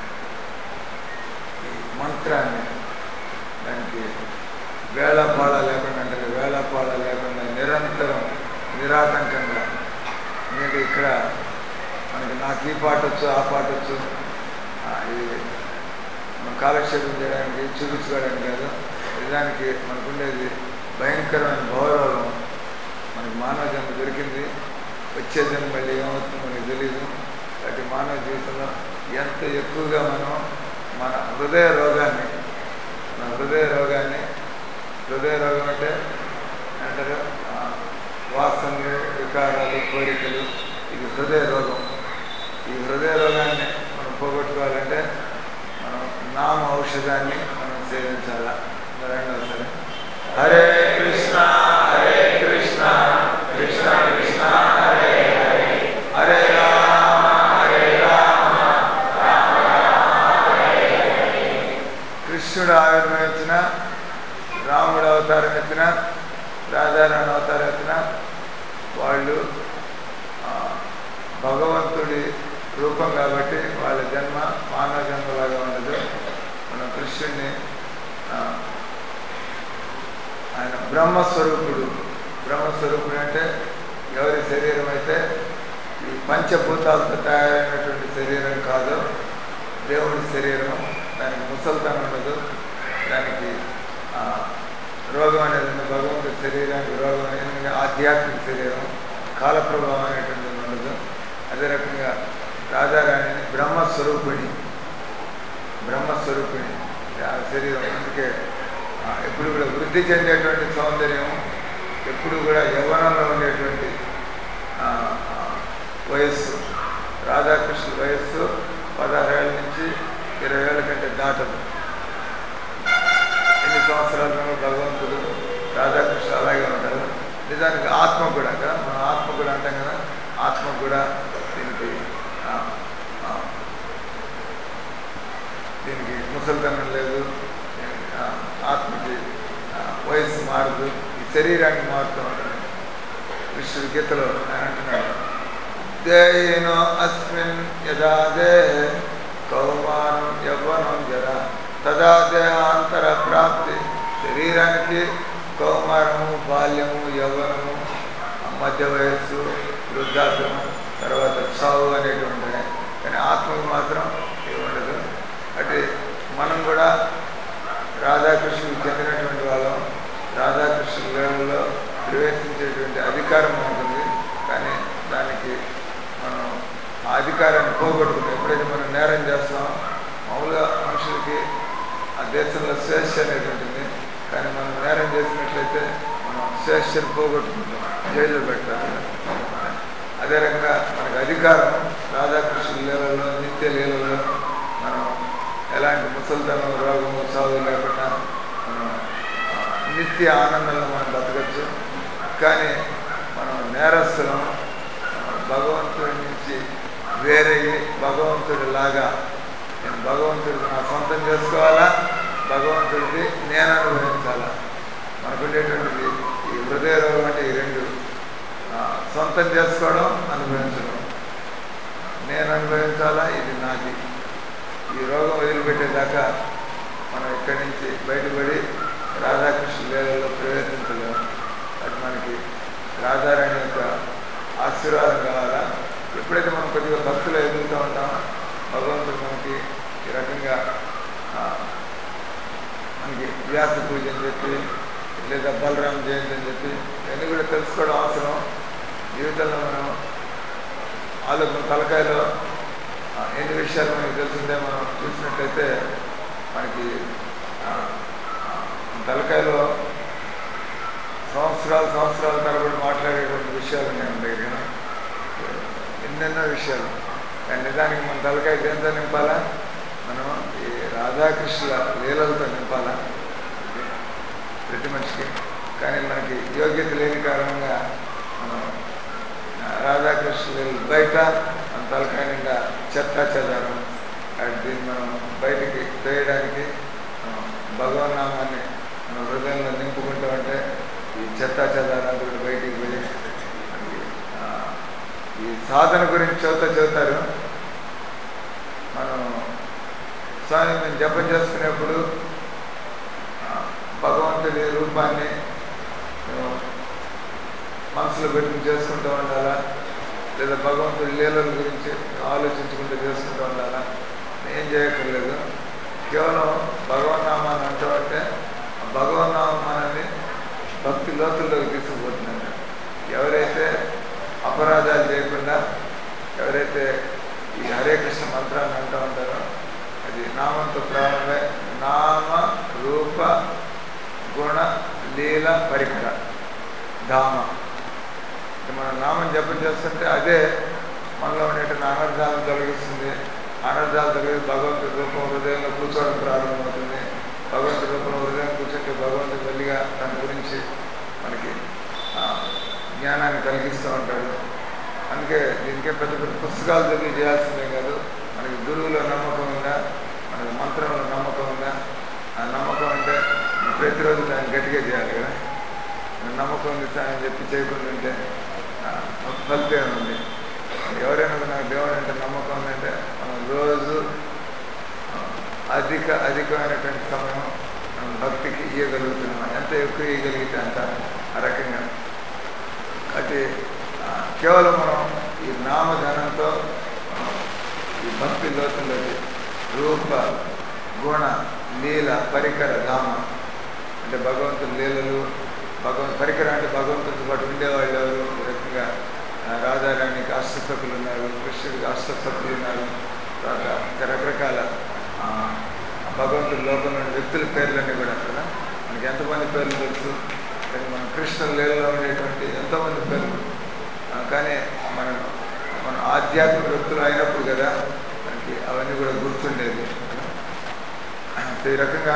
ఈ మంత్రాన్ని దానికి వేళపాళ లేకుండా అంటే వేళపాళ లేకుండా నిరంతరం నిరాటంకంగా ఎందుకంటే ఇక్కడ మనకి నాకు ఈ పాట వచ్చు ఆ పాట వచ్చు ఆ, ఇది మనం కాలక్షేపం చేయడానికి చూపించుకోవడానికి కాదు నిజానికి మనకుండేది భయంకరమైన గౌరవం మనకి మానవ జన్మ దొరికింది వచ్చే జన్మ మళ్ళీ ఏమవుతుందో మనకి తెలియదు కాబట్టి మానవ జీవితంలో ఎంత ఎక్కువగా మనం మన హృదయ రోగాన్ని మన హృదయ రోగాన్ని హృదయ రోగం అంటే అంటారు ఆ, వాసనలు వికారాలు కోరికలు ఇది హృదయ రోగం ఈ హృదయ రోగాన్ని మనం పోగొట్టుకోవాలంటే మనం నామ ఔషధాన్ని మనం సేవించాలా రెండవ సరే హరే కృష్ణ హరే కృష్ణ కృష్ణ కృష్ణ హరే హరే హరే రామ హరే రామ రామ రామ హరే హరే కృష్ణుడు ఆవిర్భవించిన రాముడు అవతారం ఎత్తిన రాధారాణి అవతారం ఎత్తిన వాళ్ళు ఆ, భగవంతుడి రూపం కాబట్టి వాళ్ళ జన్మ మానవ జన్మలాగా ఉండదు మనం కృష్ణుడిని ఆ, ఆయన బ్రహ్మస్వరూపుడు బ్రహ్మస్వరూపుడు అంటే ఎవరి శరీరం అయితే ఈ పంచభూతాలతో తయారైనటువంటి శరీరం కాదు దేవుడి శరీరం దానికి ముసల్తనం ఉండదు దానికి ఆ, రోగం అనేది ఉండదు. భగవంతుడి శరీరానికి రోగం అనేది ఆధ్యాత్మిక శరీరం కాలప్రభావం అనేటువంటిది ఉండదు అదే రకంగా రాధారాణిని బ్రహ్మస్వరూపిణి బ్రహ్మస్వరూపిణి ఆ శరీరం అందుకే ఆ, ఎప్పుడు కూడా వృద్ధి చెందేటువంటి సౌందర్యం ఎప్పుడు కూడా యవ్వనంలో ఉండేటువంటి ఆ, ఆ, వయస్సు రాధాకృష్ణుల వయస్సు పదహారేళ్ళ నుంచి ఇరవై ఏళ్ళ కంటే దాటదు ఎన్ని సంవత్సరాలు భగవంతుడు రాధాకృష్ణ అలాగే ఉంటారు నిజానికి ఆత్మ కూడా కదా మనం ఆత్మ కూడా అంటాం కదా ఆత్మ కూడా దీనికి ఆ, ఆ, దీనికి ముసలితనం లేదు దీనికి, ఆ, ఆత్మకి ఆ, వయస్సు మారదు ఈ శరీరానికి మారుతూ ఉంటుంది కృష్ణుడి గీతలో ఆయన అంటున్నాడు దేహినో అస్మిన్ యదా దేహే కౌమారం యవ్వనం జరా తదా దేహాంతర ప్రాప్తి శరీరానికి కౌమారము బాల్యము యవ్వనము ఆ మధ్య వయస్సు వృద్ధాప్యము తర్వాత చావు అనేవి ఉంటాయి కానీ ఆత్మకు మాత్రం ఏమి ఉండదు అంటే మనం కూడా రాధాకృష్ణుడికి చెందినటువంటి వాళ్ళం రాధాకృష్ణుల లీలలో ప్రవేశించేటువంటి అధికారం మనకుంది కానీ దానికి మనం ఆ అధికారాన్ని పోగొట్టుకున్నాం ఎప్పుడైతే మనం నేరం చేస్తామో మామూలుగా మనుషులకి ఆ దేశంలో స్వేచ్ఛ అనేది ఉంటుంది కానీ మనం నేరం చేసినట్లయితే మనం స్వేచ్ఛను పోగొట్టుకుంటాం జైల్లో పెడతారు అదే రకంగా మనకు అధికారం రాధాకృష్ణ లీలలో నిత్య లీలలో మనం ఎలాంటి ముసలితనం రోగము సాగు లేకుండా మనం ఆ, నిత్య ఆనందంలో మనం బతకచ్చు కానీ మనం నేరస్తులం మనం భగవంతుడి నుంచి వేరయ్యి భగవంతుడి లాగా నేను భగవంతుడికి నా సొంతం చేసుకోవాలా భగవంతుడికి నేను అనుభవించాలా మనకు ఉండేటువంటిది ఈ హృదయ రోగం అంటే ఈ రెండు ఆ, సొంతం చేసుకోవడం అనుభవించడం నేను అనుభవించాలా ఇది నాది ఈ రోగం వదిలిపెట్టేదాకా మనం ఇక్కడి నుంచి బయటపడి రాధాకృష్ణ లీలలో ప్రవేశించలేము అది మనకి రాధారాణి యొక్క ఆశీర్వాదం కావాలా ఎప్పుడైతే మనం కొద్దిగా భక్తులు ఎదుగుతూ ఉంటామో భగవంతుడు మనకి ఈ రకంగా ఆ, మనకి వ్యాస పూజ అని చెప్పి లేదా బలరామ జయంతి అని చెప్పి ఇవన్నీ కూడా తెలుసుకోవడం అవసరం జీవితంలో మనం ఆలోచన తలకాయలో ఆ, ఎన్ని విషయాలు మనకి తెలుసుంటే మనం చూసినట్లయితే మనకి ఆ, ఆ, తలకాయలో సంవత్సరాలు సంవత్సరాల తరబడి మాట్లాడేటువంటి విషయాలు ఉన్నాయి మన దగ్గర ఎన్నెన్నో విషయాలు కానీ నిజానికి మన తలకాయ దేంతో నింపాలా మనం ఈ రాధాకృష్ణుల లీలలతో నింపాలా ఇది ప్రతి మనిషికి కానీ మనకి యోగ్యత లేని కారణంగా మనం ఆ, రాధాకృష్ణ లీలలు బయట మన తలకాయ నిండా చెత్త చెదారం అది దీన్ని మనం బయటికి తేయడానికి మనం భగవన్నామాన్ని మన హృదయంలో నింపుకుంటూ ఉంటే ఈ చెత్త చెదారాలు కూడా బయటికి పోయి మనకి, ఆ, ఈ సాధన గురించి చెబుతా చెబుతారు మనం స్వామి మేము జపం చేసుకునేప్పుడు ఆ, భగవంతుడి రూపాన్ని మేము మనసులో పెట్టుకుని చేసుకుంటూ ఉండాలా లేదా భగవంతుడి లీలల గురించి ఆలోచించుకుంటూ చేసుకుంటూ ఉండాలా ఏం చేయక్కర్లేదు కేవలం భగవన్నామాన్ని అంటూ ఉంటే ఆ భగవన్నామం మనల్ని భక్తి లోతుల్లోకి తీసుకుపోతుందంట ఎవరైతే అపరాధాలు చేయకుండా ఎవరైతే ఈ హరే కృష్ణ మంత్రాన్ని అంటూ ఉంటారో అది నామంతో ప్రారంభమై నామ రూప గుణ లీల పరికర ధామ అంటే మనం నామం జపం చేస్తుంటే అదే మనలో ఉండేటువంటి అనర్థాలను తొలగిస్తుంది అనర్థాలు తొలగి భగవంతుడి రూపం హృదయంలో కూర్చోవడం ప్రారంభమవుతుంది భగవంతుడి రూపంలో హృదయం కూర్చుంటే భగవంతుడు మెల్లిగా తన గురించి మనకి ఆ, జ్ఞానాన్ని కలిగిస్తూ ఉంటాడు అందుకే దీనికే పెద్ద పెద్ద పుస్తకాలు చదివి చేయాల్సిందే కాదు మనకి గురువులో నమ్మకం ఉందా మనకి మంత్రంలో నమ్మకం ఉందా ఆ నమ్మకం అంటే ప్రతిరోజు దాన్ని గట్టిగా చేయాలి కదా నమ్మకం ఉంది సార్ అని చెప్పి చేయకుండా ఉంటే ఆ, ఒక ఫలితం ఉంది ఎవరైనా కూడా నాకు దేవుడు అంటే నమ్మకం ఉందంటే మనం రోజు ఆ, అధిక అధికమైనటువంటి సమయం మనం భక్తికి ఇవ్వగలుగుతున్నాం ఎంత ఎక్కువ ఇవ్వగలిగితే అంత ఆ రకంగా అది ఆ, కేవలం మనం ఈ నామధనంతో మనం ఈ భక్తి లోతుల్లోకి రూప గుణ లీల పరికర ధామ అంటే భగవంతుని లీలలు భగవంతు పరికరం అంటే భగవంతుడితో పాటు ఉండేవాళ్ళు ఎవరు ఈ రకంగా ఆ, రాధారాణికి అష్టసకులు ఉన్నారు కృష్ణుడికి అష్టసకులు ఉన్నారు తర్వాత ఇంకా రకరకాల ఆ, భగవంతుడి లోకంలో ఉన్న వ్యక్తుల పేర్లన్నీ కూడా కదా మనకి ఎంతమంది పేర్లు తెలుసు కానీ మన కృష్ణ లీలలో ఉండేటువంటి ఎంతోమంది పేర్లు ఆ, కానీ మనం మనం ఆధ్యాత్మిక వ్యక్తులు అయినప్పుడు కదా మనకి అవన్నీ కూడా గుర్తుండేది సో ఈ రకంగా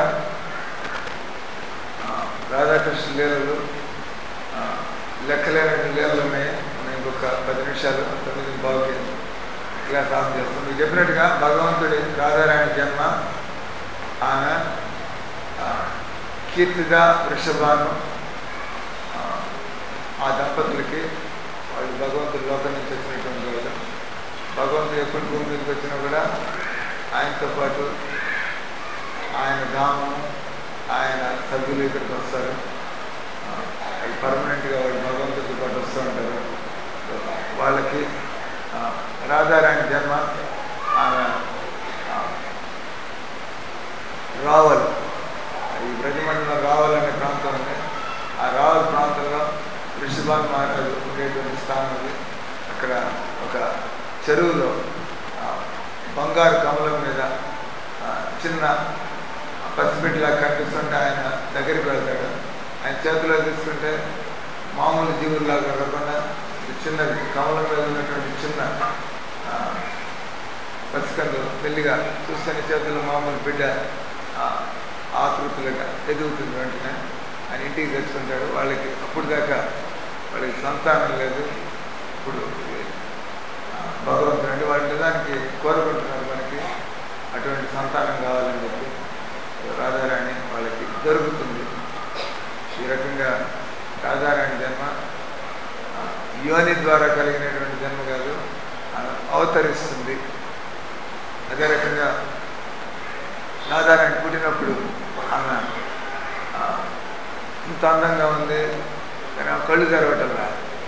ఆ, రాధాకృష్ణ లీలలు ఆ, లెక్కలేనటువంటి లీలలు ఉన్నాయి మనం ఇంకొక పది నిమిషాలు తొమ్మిది బాగుకి క్లాస్ ఆఫ్ చేస్తాం మీకు చెప్పినట్టుగా భగవంతుడి రాధారాణి జన్మ ఆమె ఆ, కీర్తిద వృషభాను ఆ, ఆ దంపతులకి వాళ్ళు భగవంతుడి లోకం నుంచి వచ్చినటువంటి వాళ్ళు భగవంతుడు ఎప్పుడు భూమి మీదకి వచ్చినా కూడా ఆయనతో పాటు ఆయన ధామము ఆయన సభ్యులు ఇక్కడికి వస్తారు ఆ, వాళ్ళు పర్మనెంట్గా వాళ్ళు భగవంతుడితో పాటు వస్తూ ఉంటారు సో వాళ్ళకి ఆ, రాధారాణి జన్మ ఆమె ఆ, రావల్ ఈ బ్రజమండలం రావల్ అనే ప్రాంతం ఉంది ఆ రావల్ ప్రాంతంలో ఋషిభాన్ మహారాజు ఉండేటువంటి స్థానం అది అక్కడ ఒక చెరువులో ఆ, బంగారు కమలం మీద ఆ, చిన్న పసిబిడ్డలా కనిపిస్తుంటే ఆయన దగ్గరికి వెళ్తాడు ఆయన చేతిలో తీసుకుంటే మామూలు జీవుల్లాగా కాకుండా ఇది చిన్నది కమలం మీద ఉన్నటువంటి చిన్న ఆ, పసికందు మెల్లిగా చూస్తున్న చేతుల్లో మామూలు బిడ్డ ఆ, ఆకృతులుగా ఎదుగుతుంది వెంటనే ఆయన ఇంటికి తెచ్చుకుంటాడు వాళ్ళకి అప్పుడు దాకా వాళ్ళకి సంతానం లేదు ఇప్పుడు ఆ, భగవంతుడు అంటే వాళ్ళ నిజానికి కోరుకుంటున్నారు మనకి అటువంటి సంతానం కావాలని చెప్పి రాధారాణి వాళ్ళకి దొరుకుతుంది ఈ రకంగా రాధారాణి జన్మ ఆ, యోని ద్వారా కలిగినటువంటి జన్మ కాదు ఆమె అవతరిస్తుంది అదే రకంగా రాధారాణి పుట్టినప్పుడు ఆమె ఆ, ఇంత అందంగా ఉంది కానీ ఆమె కళ్ళు తెరవటంలా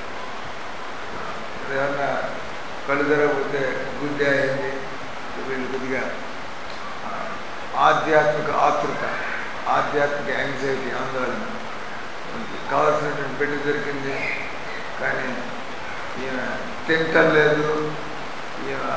ఏమన్నా కళ్ళు తెరవకపోతే గుడ్డి అయింది వీళ్ళు కొద్దిగా ఆ, ఆధ్యాత్మిక ఆతృత ఆధ్యాత్మిక యాంగ్జైటీ ఆందోళన మనకి కావాల్సినటువంటి బిడ్డ దొరికింది కానీ ఈమె తింటం లేదు ఈమె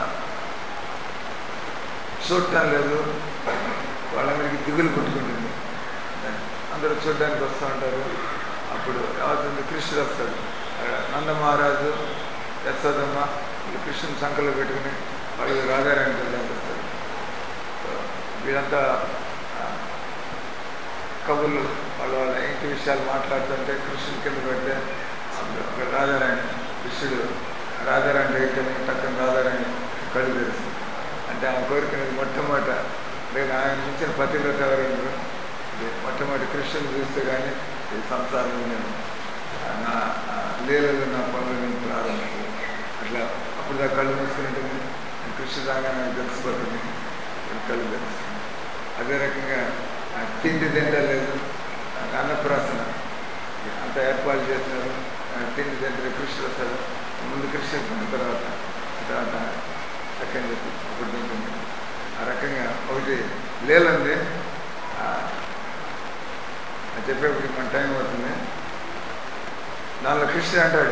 చూడటం లేదు వాళ్ళందరికీ దిగులు పుట్టుకుంటుంది అందరూ చూడడానికి వస్తూ ఉంటారు అప్పుడు ఏమవుతుంది కృష్ణుడు వస్తాడు అక్కడ నందమహారాజు యశోదమ్మ వీళ్ళు కృష్ణుని సంకలో పెట్టుకుని వాళ్ళు రాధారాణి చూడడానికి వస్తారు సో వీళ్ళంతా ఆ, కబుర్లు వాళ్ళ వాళ్ళ ఇంటి విషయాలు మాట్లాడుతుంటే కృష్ణుని కింద పెడితే అప్పుడు అక్కడ రాధారాణి కృష్ణుడు రాధారాణి దగ్గరికి వెళ్ళి టక్కన రాధారాణి కళ్ళు తెరుస్తుంది అంటే ఆమె కోరుకునేది మొట్టమొదట నేను ఆయన మించిన పతివ్రత ఎవరు మొట్టమొదటి కృష్ణుని చూస్తే కానీ ఈ సంసారంలో నేను ఆ, నా ఆ, లీలలు నా పనులు నేను ప్రారంభించాను అట్లా అప్పుడు దాకా కళ్ళు మూసుకుని ఉంటుంది కృష్ణ దాకా నాకు తెలిసిపోతుంది నేను కళ్ళు తెలుస్తుంది అదే రకంగా ఆ, తిండి తింటలేదు నాకు అన్నప్రాసన అంత ఏర్పాటు చేసినారు ఆ, తిండి తింటే కృష్ణుడు వస్తాడు ముందు కృష్ణుడు తిన్న తర్వాత తర్వాత సెకండ్ చెప్పి అప్పుడు తింటుంది ఆ రకంగా ఒకటి లేలంది ఆ, అది చెప్పేప్పటికి మన టైం అవుతుంది దానిలో కృష్ణుడు అంటాడు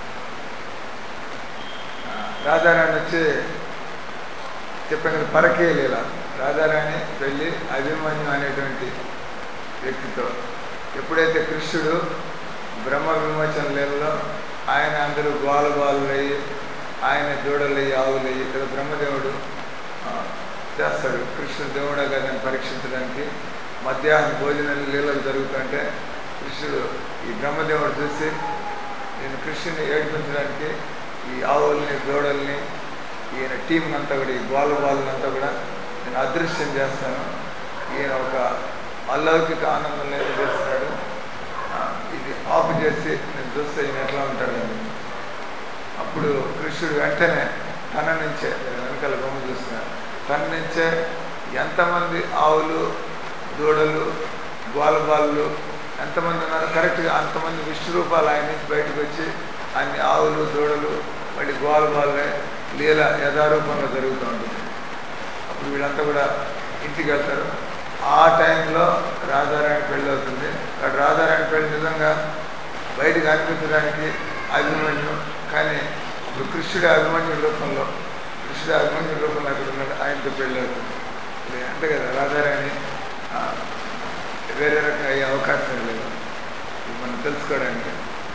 ఆ, రాధారాణి వచ్చి చెప్పాను కదా పరకే లీల రాధారాణి వెళ్ళి అభిమన్యు అనేటువంటి వ్యక్తితో ఎప్పుడైతే కృష్ణుడు బ్రహ్మ విమోచన లీలలో ఆయన అందరూ గోల బాలులయ్యి ఆయన దూడలయ్యి ఆవులయ్యి ఇక్కడ బ్రహ్మదేవుడు ఆ, చేస్తాడు కృష్ణుడు దేవుడా గారిని పరీక్షించడానికి మధ్యాహ్నం భోజనాలు లీలలు జరుగుతుంటే కృష్ణుడు ఈ బ్రహ్మదేవుడు చూసి నేను కృష్ణుని ఏడిపించడానికి ఈ ఆవుల్ని దూడల్ని ఈయన టీం అంతా కూడా ఈ గోల బాలునంతా కూడా నేను అదృశ్యం చేస్తాను ఈయన ఒక అలౌకిక ఆనందంలో ఏదో చేస్తున్నాడు ఆ, ఇది ఆపు చేసి నేను చూస్తే ఈయన ఎట్లా ఉంటాడని అప్పుడు కృష్ణుడు వెంటనే తన నుంచే నేను వెనకాల బొమ్మ చూస్తున్నాను తన నుంచే ఎంతమంది ఆవులు దూడలు గోలబాలు ఎంతమంది ఉన్నారు కరెక్ట్గా అంతమంది విష్ణు రూపాలు ఆయన నుంచి బయటకు వచ్చి అన్ని ఆవులు దూడలు మళ్ళీ గోలబాలే లీల యథారూపంలో జరుగుతూ ఉంటుంది అప్పుడు వీళ్ళంతా కూడా ఇంటికి వెళ్తారు ఆ టైంలో రాధారాణి పెళ్ళి అవుతుంది అక్కడ రాధారాణి పెళ్ళి నిజంగా బయటకు అనిపించడానికి అభిమన్యు కానీ ఇప్పుడు కృష్ణుడి అభిమన్యు రూపంలో కృష్ణుడి అభిమన్యు రూపంలో అక్కడ ఉన్నాడు ఆయనతో పెళ్ళి అవుతుంది ఇది అంతే కదా రాధారాణి ఆ, వేరే రకంగా అయ్యే అవకాశం లేదు ఇది మనం తెలుసుకోవడానికి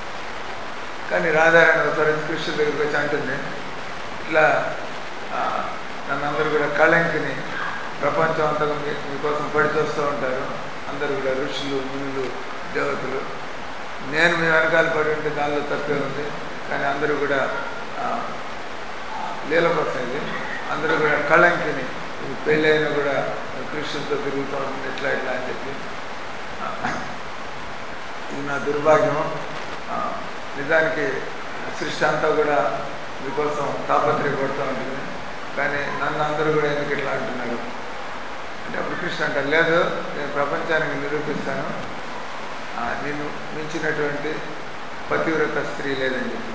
కానీ రాధారాణి ఒకసారి వచ్చి కృష్ణుడి దగ్గరికి వచ్చి అంటుంది ఇట్లా ఆ, నన్ను అందరూ కూడా కళంకిని ప్రపంచం అంతా మీ మీకోసం పడి చూస్తూ ఉంటారు అందరూ కూడా ఋషులు మునులు దేవతలు నేను మీ వెనకాల పడి ఉంటే దానిలో తప్పే ఉంది కానీ అందరూ కూడా ఆ, లీల కోసం ఇది అందరూ కూడా కళంకిని ఈ పెళ్ళైనా కూడా కృష్ణుడితో తిరుగుతూ ఉంటుంది ఇట్లా ఇట్లా అని చెప్పి ఆ, ఇది నా దుర్భాగ్యం ఆ, నిజానికి సృష్టి అంతా కూడా మీకోసం తాపత్రయపడుతూ ఉంటుంది కానీ నన్ను అందరూ కూడా ఎందుకు ఇట్లా అంటున్నారు అంటే అప్పుడు కృష్ణ అంటారు లేదు నేను ప్రపంచానికి నిరూపిస్తాను ఆ, నిన్ను మించినటువంటి పతివ్రత స్త్రీ లేదని చెప్పి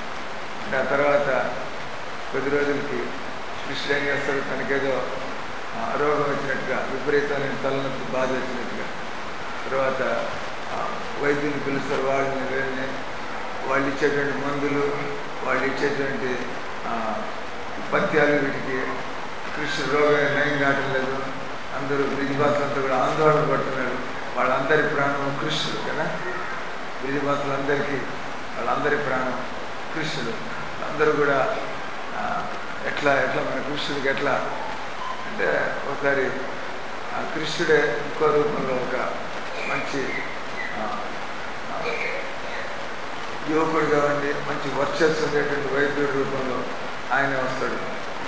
అంటే ఆ తర్వాత కొద్ది రోజులకి కృష్ణుడు ఏం చేస్తాడు తనకేదో ఆ, రోగం వచ్చినట్టుగా విపరీతమైన తలనొప్పి బాధ వచ్చినట్టుగా తర్వాత ఆ, వైద్యుని పిలుస్తారు వాళ్ళని వీళ్ళని వాళ్ళు ఇచ్చేటువంటి మందులు వాళ్ళు ఇచ్చేటువంటి ఆ, పథ్యాలు వీటికి కృష్ణ రోగం నయం కావటం లేదు అందరూ బ్రిజిబాసులంతా కూడా ఆందోళన పడుతున్నారు వాళ్ళందరి ప్రాణం కృష్ణుడు కదా బ్రిజిబాసులందరికీ వాళ్ళందరి ప్రాణం కృష్ణుడు అందరూ కూడా ఆ, ఎట్లా ఎట్లా మన కృష్ణుడికి ఎట్లా అంటే ఒకసారి ఆ కృష్ణుడే ఇంకో రూపంలో ఒక మంచి ఆ, ఆ, యువకుడుగా ఉండి మంచి వర్చస్సు ఉండేటువంటి వైద్యుడి రూపంలో ఆయన వస్తాడు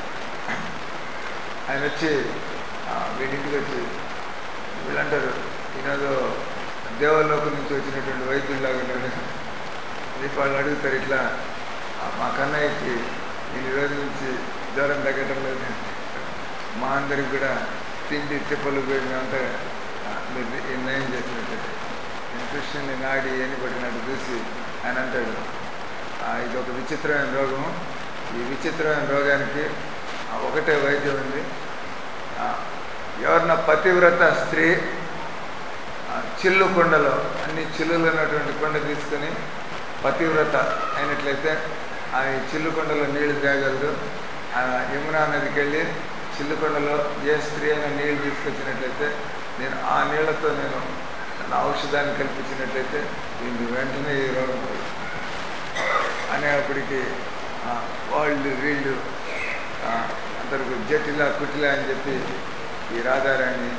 ఆయన వచ్చి ఆ, వీడింటికి వచ్చి వీళ్ళంటారు ఈయనదో దేవలోకం నుంచి వచ్చినటువంటి వైద్యుల్లాగా ఉన్నాడు అది వాళ్ళు అడుగుతారు ఇట్లా "ఆ, మా కన్నయ్యకి ఇన్ని రోజుల నుంచి జ్వరం తగ్గటం లేదు మా అందరికి కూడా తిండి తిప్పలు పోయి మేమంతా ఆ, మీరు ఈ నయం చేసినట్టు నేను కృష్ణుని నాడి అని పట్టినట్టు చూసి ఆయన అంటాడు "ఆ, ఇది ఒక విచిత్రమైన రోగం ఈ విచిత్రమైన రోగానికి ఆ, ఒకటే వైద్యం ఉంది ఆ, ఎవరన్నా పతివ్రత స్త్రీ ఆ చిల్లు కొండలో అన్ని చిల్లులు ఉన్నటువంటి కొండ తీసుకొని పతివ్రత అయినట్లయితే ఆ ఈ చిల్లు కొండలో నీళ్లు తాగలదు ఆ యమునా నదికి వెళ్ళి చిల్లు కొండలో ఏ స్త్రీ అయినా నీళ్లు తీసుకొచ్చినట్లయితే నేను ఆ నీళ్లతో నేను నా ఔషధాన్ని కల్పించినట్లయితే దీనికి వెంటనే ఈ రోగం పోతుంది. అనేప్పటికీ ఆ, వాళ్ళు వీళ్ళు ఆ, అందరికి జటిల కుటిల అని చెప్పి ఈ రాధారాణి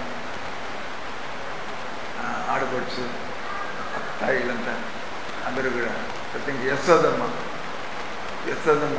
ఆ, ఆడపడుచు అత్త వీళ్ళంతా అందరూ కూడా ప్రతి ఇంక యశోదమ్మ యశోదమ్మ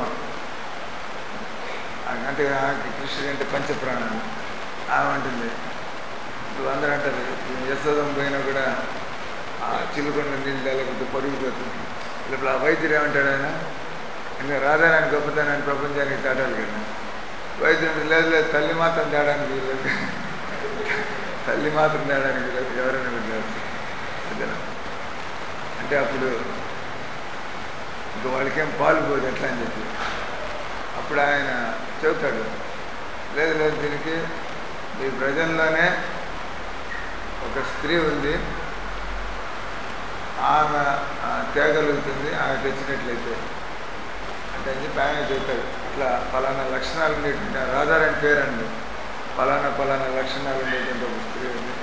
ఆ- అంటే ఆమెకి కృష్ణుడు అంటే పంచప్రాణాలు ఆమె అంటుంది ఇప్పుడు అందరూ అంటారు ఈ యశోదమ్మ పోయినా కూడా ఆ చిలుకొండ నీళ్ళు లేకపోతే పరుగు పోతుంది ఇప్పుడు ఆ వైద్యుడు ఏమంటాడు ఆయన ఇంకా రాధారాణి గొప్పతనాన్ని ప్రపంచానికి దాటాలి కదా వైద్యుడు లేదు లేదు తల్లి మాత్రం తేడానికి వీల్లేదు తల్లి మాత్రం తేడానికి వీల్లేదు ఎవరైనా వెళ్ళారు అదేనా అంటే అప్పుడు ఇంకా వాళ్ళకేం పాలు పోదు ఎట్లా అని చెప్పి అప్పుడు ఆయన చెబుతాడు లేదు లేదు దీనికి ఈ ప్రజల్లోనే ఒక స్త్రీ ఉంది ఆమె ఆ, తేగలుగుతుంది ఆమె తెచ్చినట్లయితే అంటే అని చెప్పి ఆయన చెబుతాడు ఇట్లా ఫలానా లక్షణాలు ఉండేటువంటి ఆ రాధారాణి పేరండి ఫలానా ఫలానా లక్షణాలు ఉండేటువంటి ఒక స్త్రీ ఉంది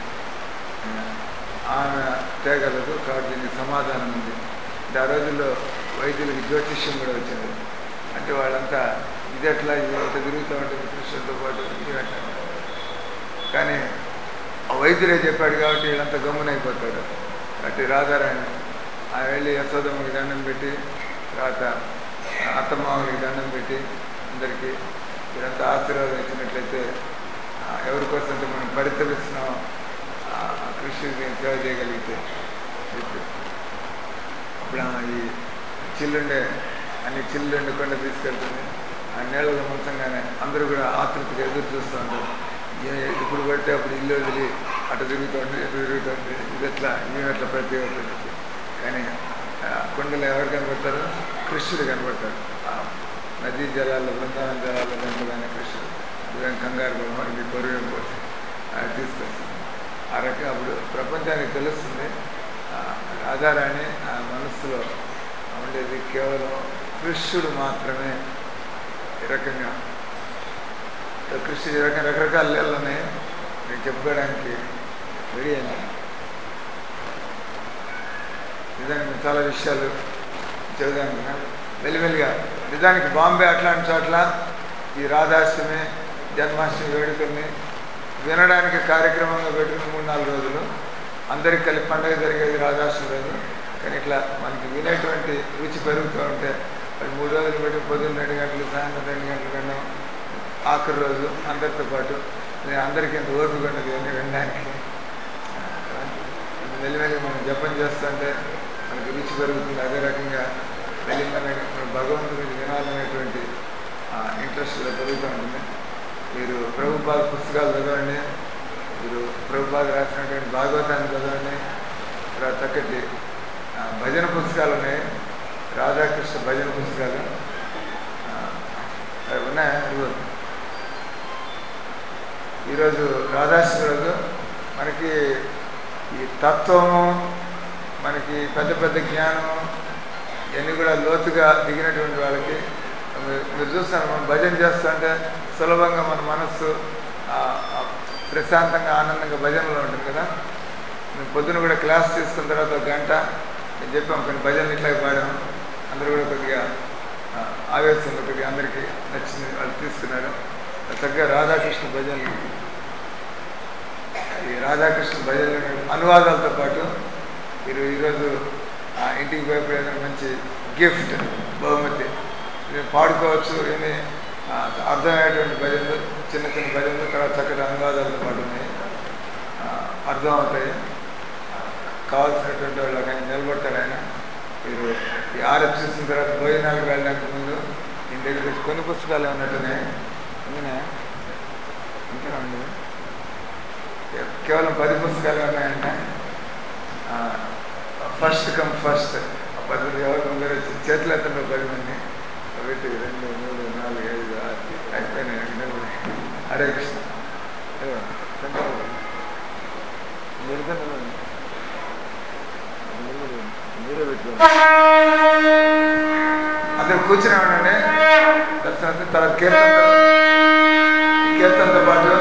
ఆమె తేగలదు కాబట్టి దీనికి సమాధానం ఉంది అంటే ఆ రోజుల్లో వైద్యులకి జ్యోతిష్యం కూడా వచ్చింది అంటే వాళ్ళంతా ఇది ఎట్లా ఇది ఎంత తిరుగుతూ ఉంటుంది కృష్ణుడితో పాటు ఇది ఎట్లా కానీ ఆ వైద్యుడే చెప్పాడు కాబట్టి వీళ్ళంతా గమ్మునైపోతారు కాబట్టి రాధారాణి ఆ వెళ్ళి యశోదమ్మకి దండం పెట్టి తర్వాత అత్తమామకి దండం పెట్టి అందరికీ వీరంతా ఆశీర్వాదం ఇచ్చినట్లయితే ఆ, ఎవరి కోసం అయితే మనం పరితపిస్తున్నాం ఆ కృష్ణుడిని సేవ చేయగలిగితే చెప్పి అప్పుడు ఆమె ఈ చిల్లుండే అన్ని చిల్లుండే కొండ తీసుకెళ్తుంది ఆ నీళ్ళలో ముంచంగానే అందరూ కూడా ఆతృతగా ఎదురు చూస్తూ ఉంటారు ఏ- ఇప్పుడు పడితే అప్పుడు ఇల్లు వదిలి అటు తిరుగుతుంది ఇటు తిరుగుతుంది ఇది ఎట్లా మేము ఎట్లా ప్రతి అవుతుంది కానీ ఆ కొండలో ఎవరు కనబడతారు కృష్ణుడు కనబడతాడు ఆ నదీ జలాల్లో బృందావన జలాల్లో కనపడానే కృష్ణుడు ఇదేం కంగారు బొమ్మ ఇది కొరువేం పోతే అది తీసుకొస్తుంది ఆ రకంగా అప్పుడు ప్రపంచానికి తెలుస్తుంది ఆ రాధారాణి ఆ మనస్సులో ఉండేది కేవలం కృష్ణుడు మాత్రమే ఈ రకంగా కృష్ణుడు ఈ రకంగా రకరకాల లీలలు ఉన్నాయి నేను చెప్పుకోవడానికి రెడీ అయినా నిజానికి చాలా విషయాలు చెబుదాం కదా మెల్లిమెల్లిగా నిజానికి బాంబే అట్లాంటి చోట్ల ఈ రాధాష్టమి జన్మాష్టమి వేడుకల్ని వినడానికి కార్యక్రమంగా పెట్టుకుని మూడు నాలుగు రోజులు అందరికి కలిపి పండగ జరిగేది రాధాష్టమి రోజు కానీ ఇట్లా మనకి వినేటువంటి రుచి పెరుగుతూ ఉంటే మరి మూడు రోజులు పెట్టి పొద్దున్న రెండు గంటలు సాయంత్రం రెండు గంటలు విన్నాం ఆఖరి రోజు అందరితో పాటు నేను అందరికీ ఇంత ఓపిక ఉన్నది ఇవన్నీ వినడానికి మెల్లిమెల్లి మనం జపం చేస్తుంటే మనకి రుచి పెరుగుతుంది అదే రకంగా మెల్లిమెల్లి భగవంతుని వినాలనేటువంటి ఇంట్రెస్ట్ పెరుగుతూ ఉంటుంది మీరు ప్రభుపాద పుస్తకాలు చదవండి మీరు ప్రభుపాద రాసినటువంటి భాగవతాన్ని చదవండి తర్వాత చక్కటి ఆ, భజన పుస్తకాలు ఉన్నాయి రాధాకృష్ణ భజన పుస్తకాలు ఆ, అవి ఉన్నాయా ఇదిగో ఈరోజు రాధాశ్రీ రోజు మనకి ఈ తత్వము మనకి పెద్ద పెద్ద జ్ఞానము ఇవన్నీ కూడా లోతుగా దిగినటువంటి వాళ్ళకి మీరు మీరు చూస్తారు మనం భజన చేస్తుంటే సులభంగా మన మనస్సు ఆ, ఆ ప్రశాంతంగా ఆనందంగా భజనలో ఉంటుంది కదా మేము పొద్దున కూడా క్లాస్ తీసుకున్న తర్వాత ఒక గంట నేను చెప్పాం కొన్ని భజనలు ఇట్లాగే పాడాము అందరూ కూడా కొద్దిగా ఆ, ఆవేశంగా కొద్దిగా అందరికీ నచ్చింది వాళ్ళు తీసుకున్నారు చక్కగా రాధాకృష్ణ భజనలు ఈ రాధాకృష్ణ భజనలు అనువాదాలతో పాటు మీరు ఈరోజు ఆ, ఇంటికి పోయినప్పుడు ఏదైనా మంచి గిఫ్ట్ బహుమతి మీరు పాడుకోవచ్చు ఏమి ఆ, అర్థమయ్యేటువంటి భజనలు చిన్న చిన్న భజనలు తర్వాత చక్కటి అనువాదాలతో పాటు ఉన్నాయి ఆ, అర్థమవుతాయి ఆ, కావాల్సినటువంటి వాళ్ళు ఆయన నిలబడతారు ఆయన మీరు ఈ ఆర్ఎఫ్ చూసిన తర్వాత భోజనాలకు వెళ్ళడానికి ముందు ఇంటి దగ్గర వచ్చి కొన్ని పుస్తకాలు ఏమన్నట్టున్నాయి అందునే ఇంకా ఉంది కేవలం పది పుస్తకాలు ఉన్నాయంట ఫస్ట్ కమ్ ఫస్ట్ ఆ పది మంది ఎవరు ముందర వచ్చి చేతులు ఎత్తండి పది మంది ఒకటి రెండు మూడు నాలుగు ఐదు ఆరు అయిపోయినాయి నిలబడి. హరే కృష్ణ ఏవో, చంద్రబాబు. నిలబడి నిలబడి. నిలబడి. మీరే పెట్టుకోండి అందరు కూర్చుని ఉండండి దర్శనం తర్వాత కీర్తనతో ఈ కీర్తనతో పాటు